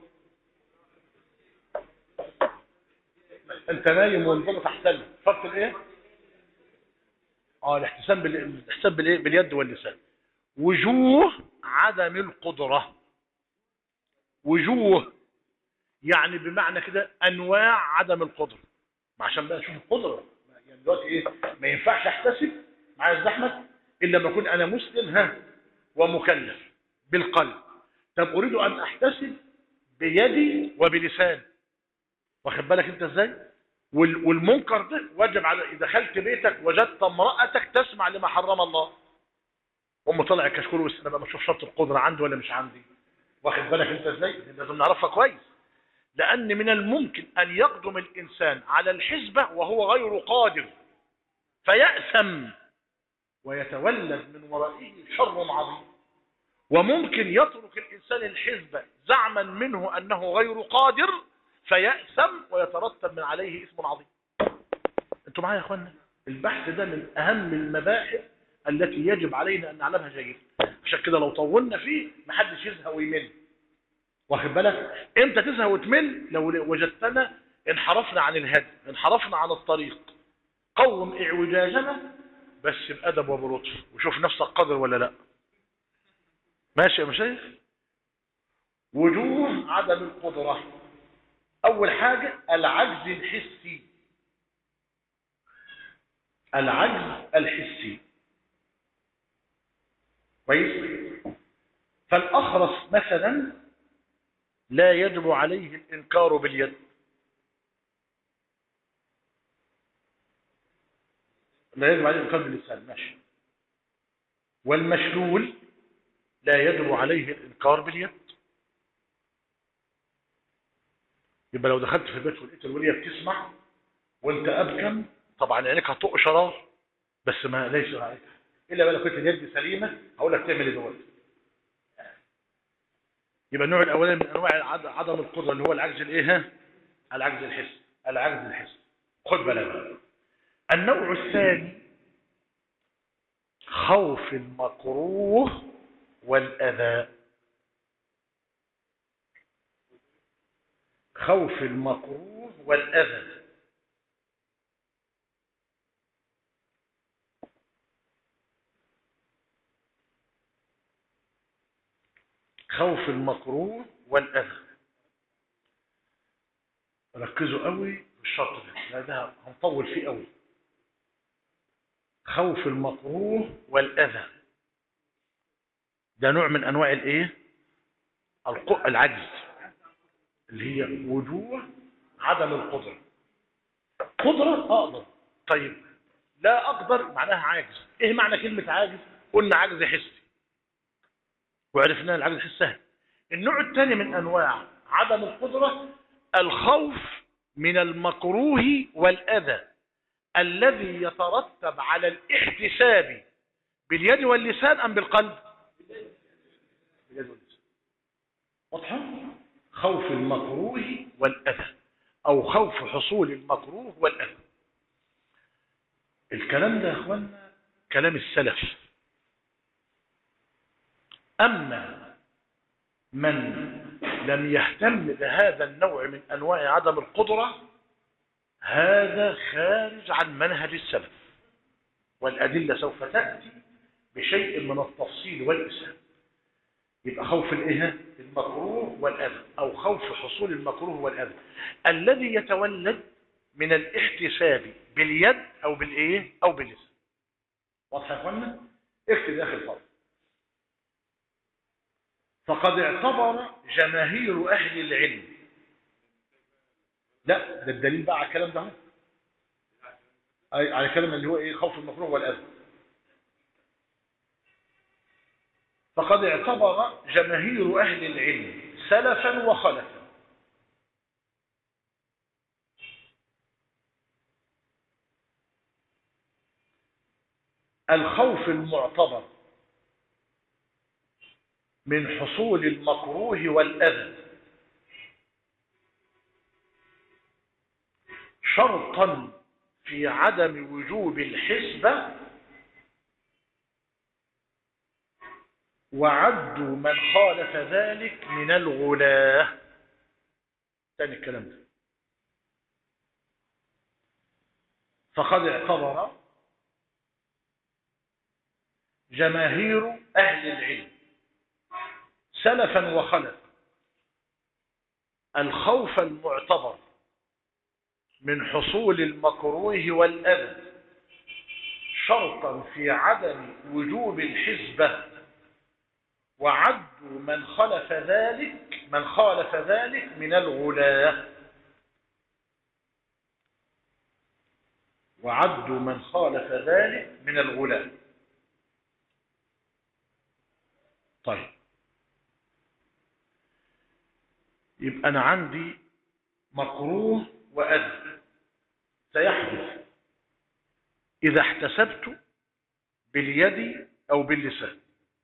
انت نايم والنظام تحتل شرط الايه اه الاحتسام بال... الاحتسام بالايه باليد واللسان وجوه عدم القدره وجوه يعني بمعنى كده انواع عدم القدره عشان بقى نشوف القدره يعني دلوقتي ايه ما ينفعش احتسب معايا الزحمه الا لما اكون انا مسلم ها ومكلف بالقلب طب اريد ان احتسب بيدي وبلسان واخد بالك انت ازاي وال- والمنكر ده واجب على اذا دخلت بيتك وجدت امراتك تسمع لما حرم الله ام طلع كشكول والسنه بقى ما اشوف شرط القدره عندي ولا مش عندي واخد بالك انت ازاي لازم نعرفها كويس لأن من الممكن أن يقدم الإنسان على الحزبة وهو غير قادر فيأثم ويتولد من ورائه شر عظيم وممكن يترك الإنسان الحزبة زعما منه أنه غير قادر فيأثم ويترتب من عليه اسم عظيم انتوا معايا يا اخوانا البحث ده من أهم المباحث التي يجب علينا أن نعلمها جيدا عشان كده لو طولنا فيه محدش يزهق ويمل واخد بالك امتى تزهق وتمل لو وجدتنا انحرفنا عن الهدي انحرفنا عن الطريق قوم اعوجاجنا بس بأدب وبلطف وشوف نفسك قادر ولا لا ماشي يا مشايخ وجوه عدم القدرة اول حاجة العجز الحسي العجز الحسي كويس فالأخرس مثلا لا يجب عليه الإنكار باليد لا يجب عليه الإنكار باللسان ماشي والمشلول لا يجب عليه الإنكار باليد يبقى لو دخلت في البيت ولقيت الولية بتسمع وانت أبكم طبعا عينك هتطق شرار بس ما ليس عليك إلا بقى لو كنت اليد سليمة هقول لك تعمل ايه دلوقتي يبقى النوع الاولاني من انواع عد- عدم القدره اللي هو العجز الايه ها؟ العجز الحسي العجز الحسي خد بالك النوع الثاني خوف المكروه والاذى خوف المكروه والاذى خوف المكروه والأذى ركزوا قوي في الشرط ده لا ده هنطول فيه قوي خوف المكروه والأذى ده نوع من أنواع الإيه الق- العجز اللي هي وجوه عدم القدرة قدرة أقدر طيب لا أقدر معناها عاجز إيه معنى كلمة عاجز قلنا عجز حسي وعرفنا العجز الحسي سهل النوع الثاني من أنواع عدم القدرة الخوف من المكروه والأذى الذي يترتب على الاحتساب باليد واللسان أم بالقلب باليد واللسان واضحة خوف المكروه والأذى أو خوف حصول المكروه والأذى الكلام ده يا أخوانا كلام السلف أما من لم يهتم بهذا النوع من أنواع عدم القدرة هذا خارج عن منهج السلف والأدلة سوف تأتي بشيء من التفصيل والإسهام يبقى خوف الايه المكروه والأذى أو خوف حصول المكروه والأذى الذي يتولد من الاحتساب باليد أو بالإيه أو باللسان واضح يا اخوانا اكتب يا أخي الفضل فقد اعتبر جماهير أهل العلم لا ده الدليل بقى على الكلام ده اهو. أي- على الكلام اللي هو ايه خوف المكروه والأذى فقد اعتبر جماهير أهل العلم سلفا وخلفا الخوف المعتبر من حصول المكروه والأذى شرطا في عدم وجوب الحسبة وعدوا من خالف ذلك من الغلاة تاني الكلام ده فقد اعتبر جماهير أهل العلم سلفا وخلفا الخوف المعتبر من حصول المكروه والأذى شرطا في عدم وجوب الحسبة وعدوا من خلف ذلك من خالف ذلك من الغلاة وعدوا من خالف ذلك من الغلاة طيب يبقى أنا عندي مكروه وأذى سيحدث إذا احتسبت باليد أو باللسان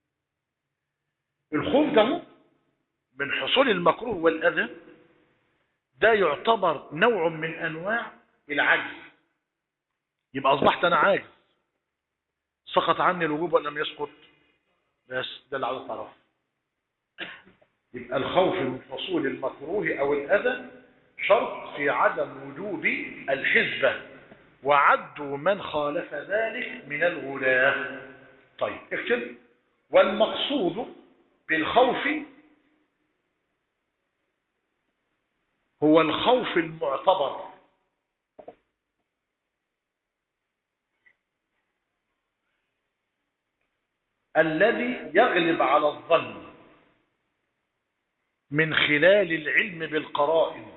الخوف ده من حصول المكروه والأذى ده يعتبر نوع من أنواع العجز يبقى أصبحت أنا عاجز سقط عني الوجوب ولا لم يسقط بس ده اللي عاوز تعرفه يبقى الخوف من حصول المكروه أو الأذى شرط في عدم وجوب الحزبة وعدوا من خالف ذلك من الغلاة طيب اكتب والمقصود بالخوف هو الخوف المعتبر الذي يغلب على الظن من خلال العلم بالقرائن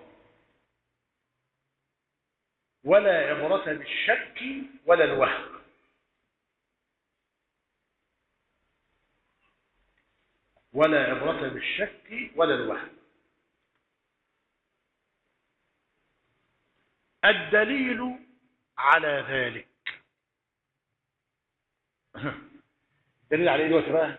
ولا عبرة بالشك ولا الوهم ولا عبرة بالشك ولا الوهم الدليل على ذلك دليل على ايه دلوقتي بقى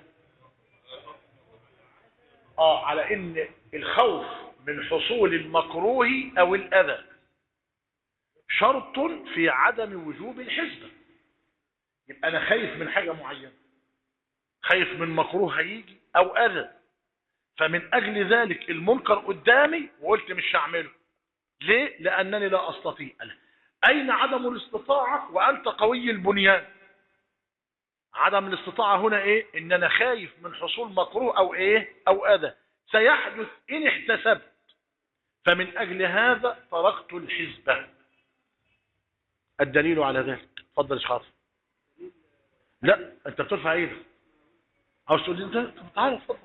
اه على ان الخوف من حصول المكروه او الاذى شرط في عدم وجوب الحسبة يبقى انا خايف من حاجة معينة خايف من مكروه هيجي او اذى فمن اجل ذلك المنكر قدامي وقلت مش هعمله ليه لانني لا استطيع اين عدم الاستطاعة وانت قوي البنيان عدم الاستطاعة هنا ايه ان انا خايف من حصول مكروه او ايه او اذى سيحدث ان احتسبت فمن اجل هذا تركت الحزبة الدليل على ذلك اتفضل يا خاطر لا انت بترفع ايدك عاوز تقول لي انت طب تعالى اتفضل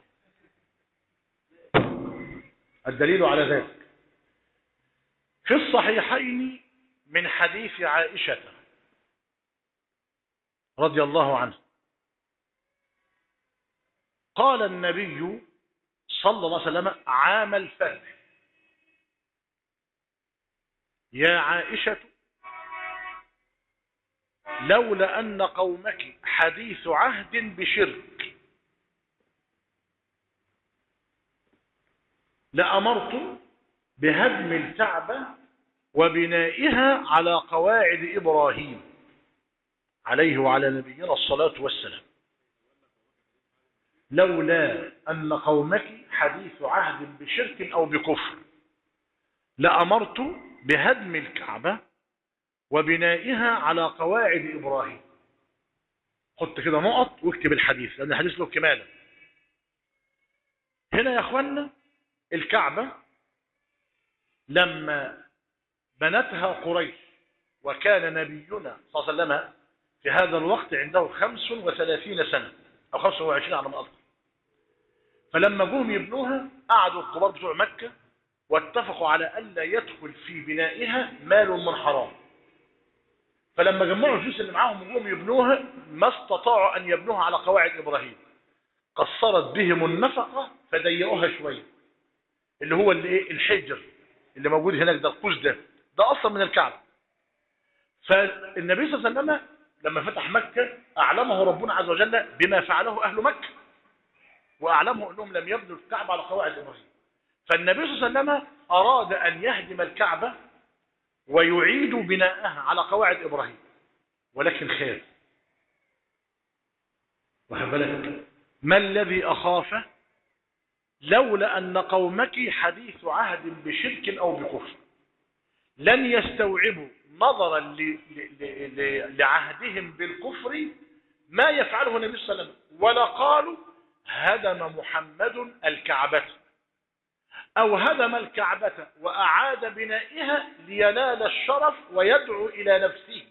الدليل على ذلك في الصحيحين من حديث عائشة رضي الله عنه قال النبي صلى الله عليه وسلم عام الفتح يا عائشة لولا أن قومك حديث عهد بشرك لأمرت بهدم الكعبة وبنائها على قواعد إبراهيم عليه وعلى نبينا الصلاة والسلام لولا أن قومك حديث عهد بشرك أو بكفر لأمرت بهدم الكعبة وبنائها على قواعد إبراهيم حط كده نقط واكتب الحديث لأن الحديث له كمالة هنا يا أخوانا الكعبة لما بنتها قريش وكان نبينا صلى الله عليه وسلم في هذا الوقت عنده خمس وثلاثين سنة أو خمس وعشرين على ما أذكر فلما جم يبنوها قعدوا الكبار بتوع مكة واتفقوا على ألا يدخل في بنائها مال من حرام فلما جمعوا الفلوس اللي معاهم وجم يبنوها ما استطاعوا أن يبنوها على قواعد إبراهيم قصرت بهم النفقة فضيقوها شوية اللي هو اللي إيه الحجر اللي موجود هناك ده القوس ده ده أصلا من الكعبة فالنبي صلى الله عليه وسلم لما فتح مكة أعلمه ربنا عز وجل بما فعله أهل مكة وأعلمه أنهم لم يبنوا الكعبة على قواعد إبراهيم فالنبي صلى الله عليه وسلم أراد أن يهدم الكعبة ويعيد بناءها على قواعد إبراهيم ولكن خاف واخد بالك ما الذي أخافه لولا أن قومك حديث عهد بشرك أو بكفر لن يستوعبوا نظرا ل- ل- ل- لعهدهم بالكفر ما يفعله النبي صلى الله عليه وسلم ولا قالوا هدم محمد الكعبة أو هدم الكعبة وأعاد بنائها لينال الشرف ويدعو إلى نفسه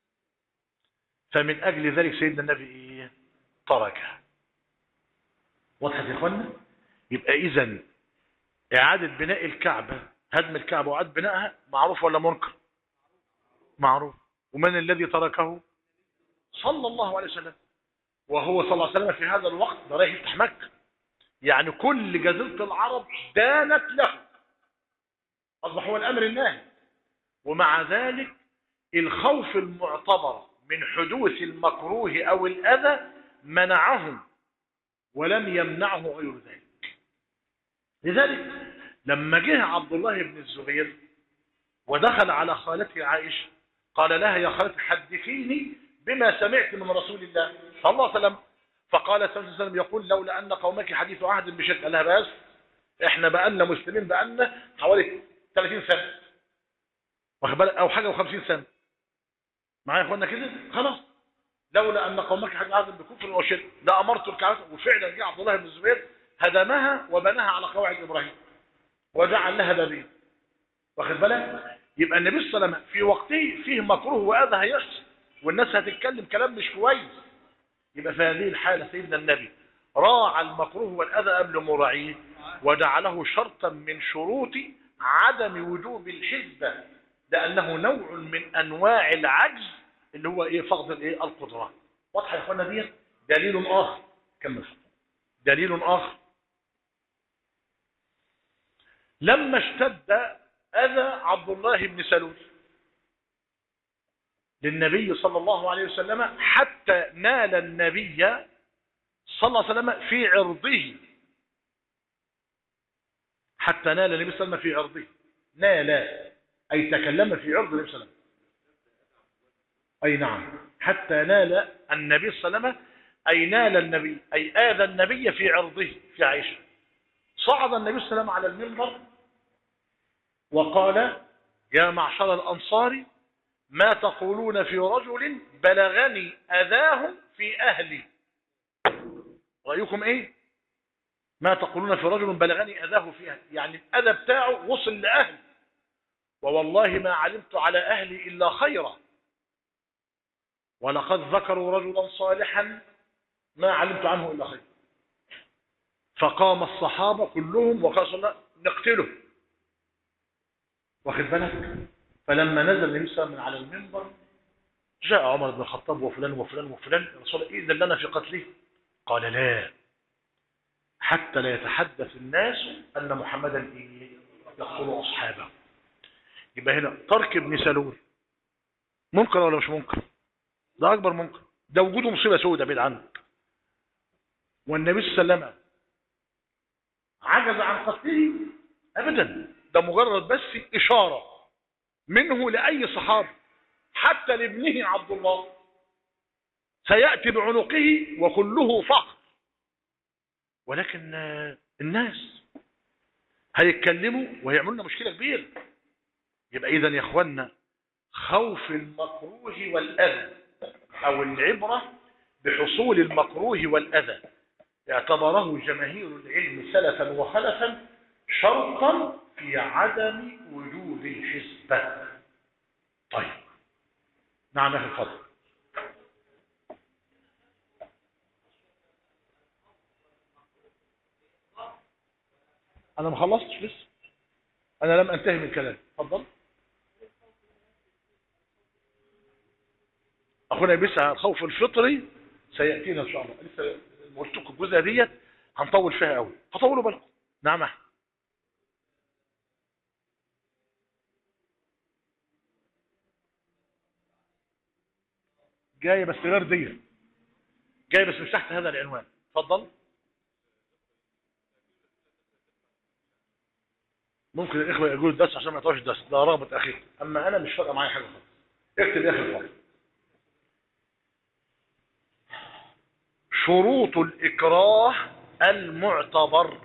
فمن أجل ذلك سيدنا النبي إيه؟ تركها واضحة يا إخوانا يبقى إذا إعادة بناء الكعبة هدم الكعبة وإعادة بنائها معروف ولا منكر معروف ومن الذي تركه صلى الله عليه وسلم وهو صلى الله عليه وسلم في هذا الوقت ده رايح يفتح مكة يعني كل جزيرة العرب دانت له أصبح هو الأمر الناهي ومع ذلك الخوف المعتبر من حدوث المكروه أو الأذى منعهم ولم يمنعه غير ذلك لذلك لما جه عبد الله بن الزبير ودخل على خالته عائشة قال لها يا خالتي حدثيني بما سمعت من رسول الله صلى الله عليه وسلم فقال صلى الله عليه وسلم يقول لولا أن قومك حديث عهد بشرك قال لها بس احنا بقالنا مسلمين بقالنا حوالي 30 سنة واخد بالك او حاجة و50 سنة معايا يا اخوانا كده خلاص لولا ان قومك حديث عهد بكفر وشرك لامرت الكعبة وفعلا جاء عبد الله بن الزبير هدمها وبناها على قواعد ابراهيم وجعل لها بابين واخد بالك يبقى النبي صلى الله عليه وسلم في وقته فيه مكروه واذى هيحصل والناس هتتكلم كلام مش كويس يبقى في هذه الحالة سيدنا النبي راعى المكروه والأذى قبل مراعيه وجعله شرطا من شروط عدم وجوب الحزبة لأنه نوع من أنواع العجز اللي هو إيه فقد الإيه القدرة واضحة يا أخوانا دي دليل آخر كمل دليل آخر لما اشتد أذى عبد الله بن سلول للنبي صلى الله عليه وسلم حتى نال النبي صلى الله عليه وسلم في عرضه حتى نال النبي صلى الله عليه وسلم في عرضه نال أي تكلم في عرض النبي صلى الله عليه وسلم أي نعم حتى نال النبي صلى الله عليه وسلم أي نال النبي أي آذى النبي في عرضه في عائشة صعد النبي صلى الله عليه وسلم على المنبر وقال يا معشر الأنصار ما تقولون في رجل بلغني أذاه في أهلي رأيكم إيه ما تقولون في رجل بلغني أذاه في أهلي يعني الأذى بتاعه وصل لأهلي ووالله ما علمت على أهلي إلا خيرا ولقد ذكروا رجلا صالحا ما علمت عنه إلا خيرا فقام الصحابة كلهم وقال صلى الله نقتله واخد بالك فلما نزل النبي صلى الله عليه وسلم من على المنبر جاء عمر بن الخطاب وفلان وفلان وفلان يا رسول الله إذن لنا في قتله قال لا حتى لا يتحدث الناس أن محمدا إيه؟ يقتل أصحابه يبقى هنا ترك ابن سلول منكر ولا مش منكر ده أكبر منكر ده وجوده مصيبة سودة بعيد عنك والنبي صلى الله عليه وسلم عجز عن قتله أبدا ده مجرد بس إشارة منه لأي صحابي حتى لابنه عبد الله سيأتي بعنقه وكله فخر ولكن الناس هيتكلموا ويعملوا لنا مشكلة كبيرة يبقى إذا يا إخوانا خوف المكروه والأذى أو العبرة بحصول المكروه والأذى اعتبره جماهير العلم سلفا وخلفا شرطا في عدم وجود الحسبة طيب نعم يا الفضل انا ما خلصتش لسه انا لم انتهي من كلامي اتفضل اخونا بيسعى الخوف الفطري سياتينا ان شاء الله لسه قلت لكم الجزء ديت هنطول فيها قوي فطولوا بالكم نعم احمد جاية بس غير دي جاية بس مش تحت هذا العنوان اتفضل ممكن الإخوة يقولوا الدرس عشان ما يطولش الدرس ده رغبة أخير أما أنا مش فارقة معايا حاجة خالص اكتب يا أخي الفضل شروط الإكراه المعتبر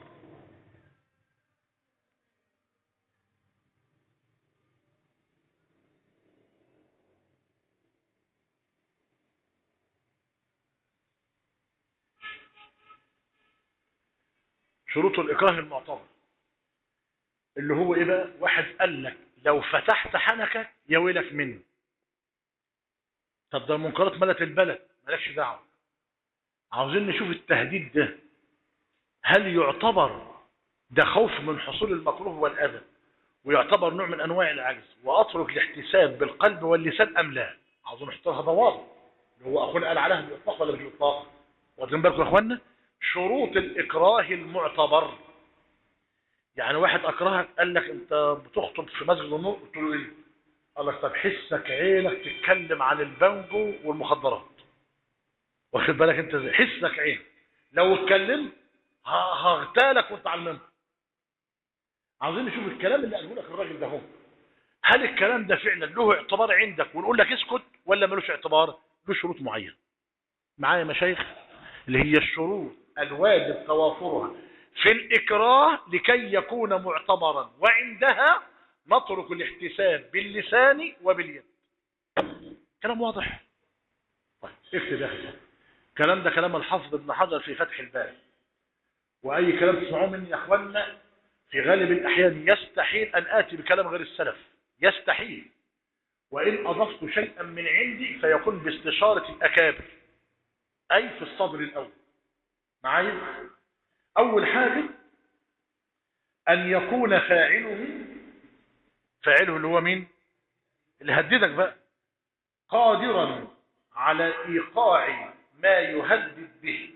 شروط الإكراه المعتبر اللي هو إيه بقى واحد قال لك لو فتحت حنكك يا ويلك منه طب ده المنكرات ملت البلد مالكش دعوه عاوزين نشوف التهديد ده هل يعتبر ده خوف من حصول المكروه والأذى ويعتبر نوع من أنواع العجز وأترك الاحتساب بالقلب واللسان أم لا عاوزين نحط لها ضوابط اللي هو أخونا قال عليها بالإطلاق ولا مش بالإطلاق واخدين بالكم يا إخوانا شروط الإكراه المعتبر يعني واحد أكرهك قال لك أنت بتخطب في مسجد النور قلت له إيه قال لك طب حسك عينك تتكلم عن البنجو والمخدرات واخد بالك انت ازاي حسك عين لو اتكلمت هغتالك وانت على المنبر عاوزين نشوف الكلام اللي قاله لك الراجل ده هو هل الكلام ده فعلا له اعتبار عندك ونقول لك اسكت ولا ملوش اعتبار له شروط معينه معايا مشايخ اللي هي الشروط الواجب توافرها في الإكراه لكي يكون معتبرا وعندها نترك الاحتساب باللسان وباليد كلام واضح طيب اكتب يا اخي الكلام ده كلام الحافظ ابن حجر في فتح الباب واي كلام تسمعوه مني يا اخوانا في غالب الاحيان يستحيل ان اتي بكلام غير السلف يستحيل وان اضفت شيئا من عندي فيكون باستشاره الاكابر اي في الصدر الاول معايا اول حاجه ان يكون فاعله فاعله اللي هو مين اللي هددك بقى قادرا على ايقاع ما يهدد به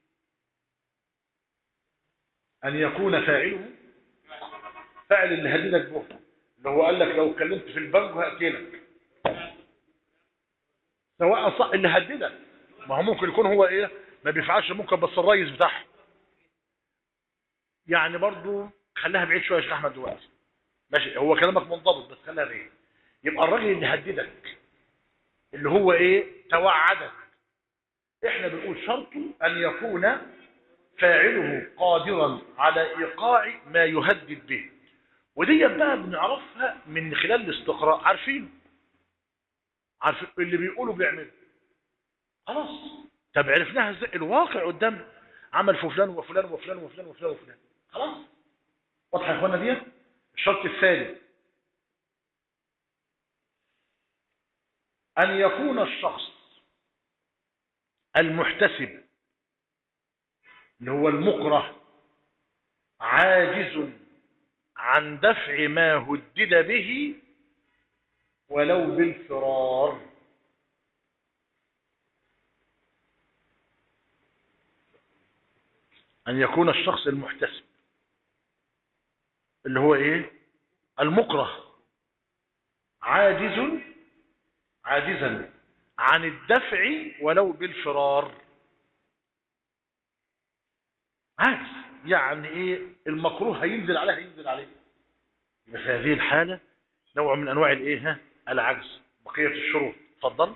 ان يكون فاعله فاعل اللي هددك به اللي هو قال لك لو اتكلمت في البنك هقتلك سواء صح اللي هددك ما هو ممكن يكون هو ايه ما بيفعلش ممكن بس الريس بتاعه يعني برضو خليها بعيد شويه يا شيخ احمد دلوقتي ماشي هو كلامك منضبط بس خليها بعيد يبقى الراجل اللي هددك اللي هو ايه توعدك احنا بنقول شرطه ان يكون فاعله قادرا على ايقاع ما يهدد به ودي بقى بنعرفها من خلال الاستقراء عارفين عارفين اللي بيقولوا بيعملوا خلاص طب عرفناها ازاي الواقع قدام عمل في فلان وفلان وفلان وفلان وفلان وفلان خلاص واضحه يا اخوانا دي الشرط الثالث أن يكون الشخص المحتسب اللي هو المكره عاجز عن دفع ما هدد به ولو بالفرار أن يكون الشخص المحتسب اللي هو إيه المكره عاجز عاجزا عن الدفع ولو بالفرار عاجز يعني ايه المكروه هينزل عليه هينزل عليه يبقى في هذه الحالة نوع من انواع الايه ها العجز بقية الشروط اتفضل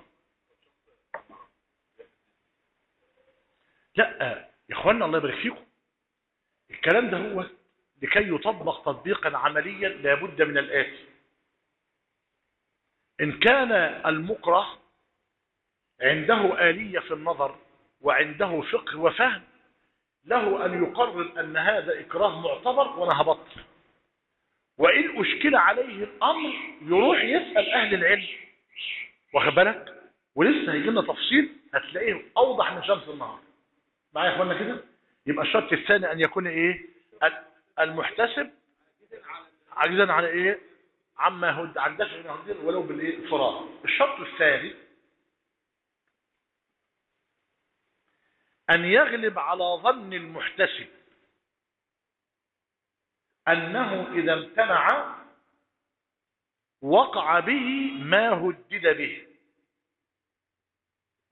لا يا اخوانا الله يبارك فيكم الكلام ده هو لكي يطبق تطبيقا عمليا لابد من الآتي إن كان المكره عنده آلية في النظر وعنده فقه وفهم له أن يقرر أن هذا إكراه معتبر وأنا هبطل وإن أشكل عليه الأمر يروح يسأل أهل العلم واخد بالك ولسه هيجي لنا تفصيل هتلاقيه أوضح من شمس النهار معايا يا اخوانا كده يبقى الشرط الثاني أن يكون إيه المحتسب عاجزا على إيه عما هد عن دفع ما هدد ولو بالايه فراغ الشرط الثالث أن يغلب على ظن المحتسب أنه إذا امتنع وقع به ما هدد به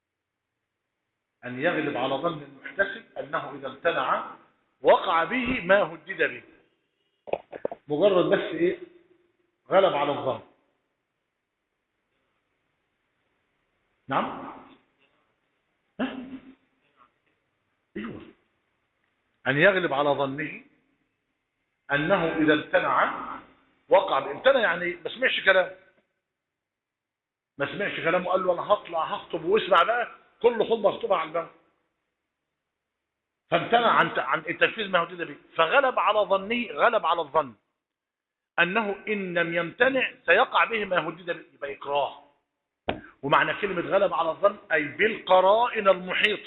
أن يغلب على ظن المحتسب أنه إذا امتنع وقع به ما هدد به مجرد بس إيه غلب على الظن نعم ها؟ ايوه ان يغلب على ظنه انه اذا امتنع وقع امتنع يعني ما سمعش كلام ما سمعش كلامه قال له انا هطلع هخطب واسمع بقى كل خطبه اخطبها على الباب فامتنع عن عن تنفيذ ما هدد به فغلب على ظنه غلب على الظن انه ان لم يمتنع سيقع به ما هدد به يبقى اكراه ومعنى كلمة غلب على الظن أي بالقرائن المحيط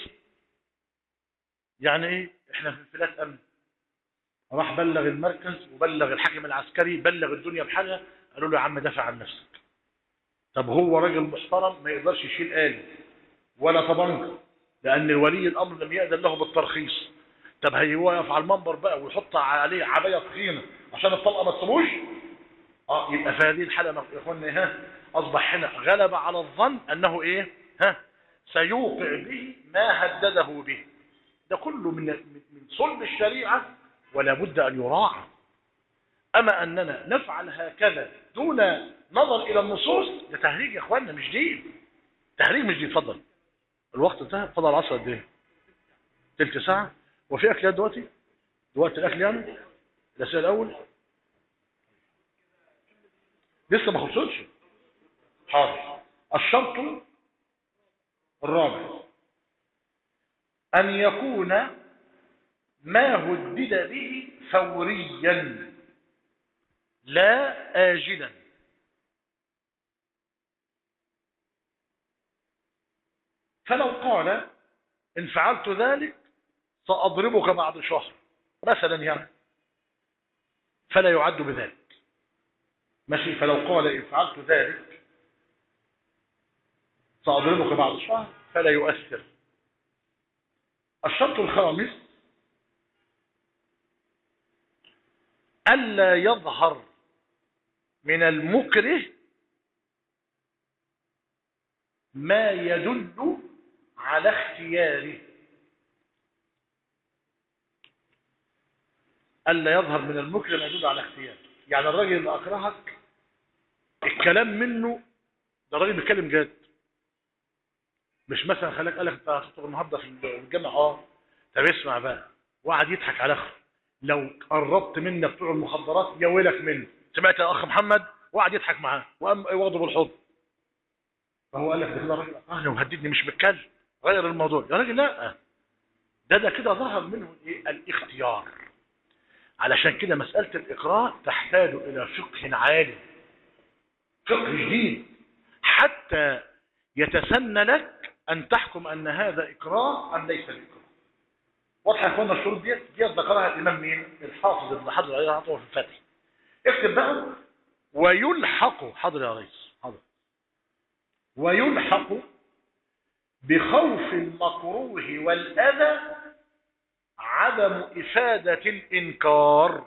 يعني إيه إحنا في انفلات أمن راح بلغ المركز وبلغ الحاكم العسكري بلغ الدنيا بحاجة قالوا له يا عم دافع عن نفسك طب هو راجل محترم ما يقدرش يشيل آلي ولا طبنجة لأن الولي الأمر لم يأذن له بالترخيص طب هو يقف على المنبر بقى ويحط عليه عباية تخينة عشان الطلقة ما تصيبوش اه يبقى في هذه الحالة يا اخوانا ها أصبح هنا غلب على الظن أنه إيه ها سيوقع به ما هدده به ده كله من من صلب الشريعة ولا بد أن يراعى أما أننا نفعل هكذا دون نظر إلى النصوص ده تهريج يا أخوانا مش دين تهريج مش دين اتفضل الوقت انتهى فضل العصر قد ايه تلت ساعة وفي أكل دلوقتي دلوقتي الأكل يعني الأسئلة الأول لسه ما خلصتش حاضر الشرط الرابع أن يكون ما هدد به فوريا لا آجلا فلو قال إن فعلت ذلك سأضربك بعد شهر مثلا يعني فلا يعد بذلك ماشي فلو قال إن فعلت ذلك سأضربك بعد شهر فلا يؤثر الشرط الخامس ألا يظهر من المكره ما يدل على اختياره ألا يظهر من المكره ما يدل على اختياره يعني الراجل اللي أكرهك الكلام منه ده راجل بيتكلم جد مش مثلا خلاك قال لك انت هتخطب النهارده في الجامع اه طب اسمع بقى وقعد يضحك على اخره لو قربت منك بتوع المخدرات يا ويلك منه سمعت يا اخ محمد وقعد يضحك معاه وقام واخده بالحضن فهو قال لك ده كده راجل اهلا وهددني مش بتكلم غير الموضوع يا راجل لا ده ده كده ظهر منه الايه الاختيار علشان كده مسألة الإقرار تحتاج إلى فقه عالي فقه جديد حتى يتسنى لك أن تحكم أن هذا إقرار أم ليس بإقرار واضحة يا أخوانا الشروط ديت ديت ذكرها الإمام مين؟ الحافظ ابن حجر عليه رحمه في الفتح اكتب بقى ويلحق حاضر يا ريس حاضر ويلحق بخوف المكروه والأذى عدم إفادة الإنكار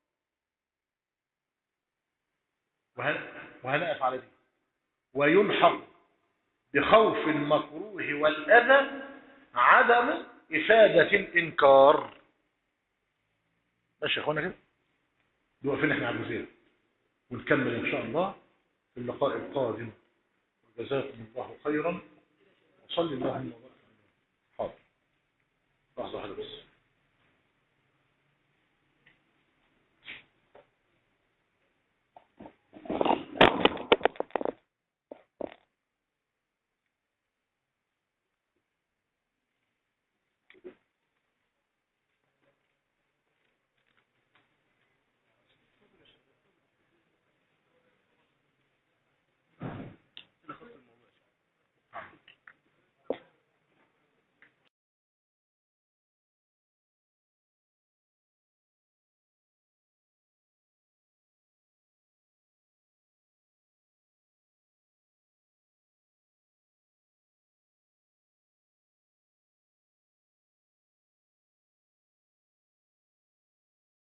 وهنقف على دي ويلحق بخوف المكروه والأذى عدم إفادة الإنكار ماشي يا أخوانا كده دي فين احنا عبد زيد ونكمل إن شاء الله في اللقاء القادم وجزاكم الله خيرا وصلي اللهم وبارك حاضر لحظة واحدة بس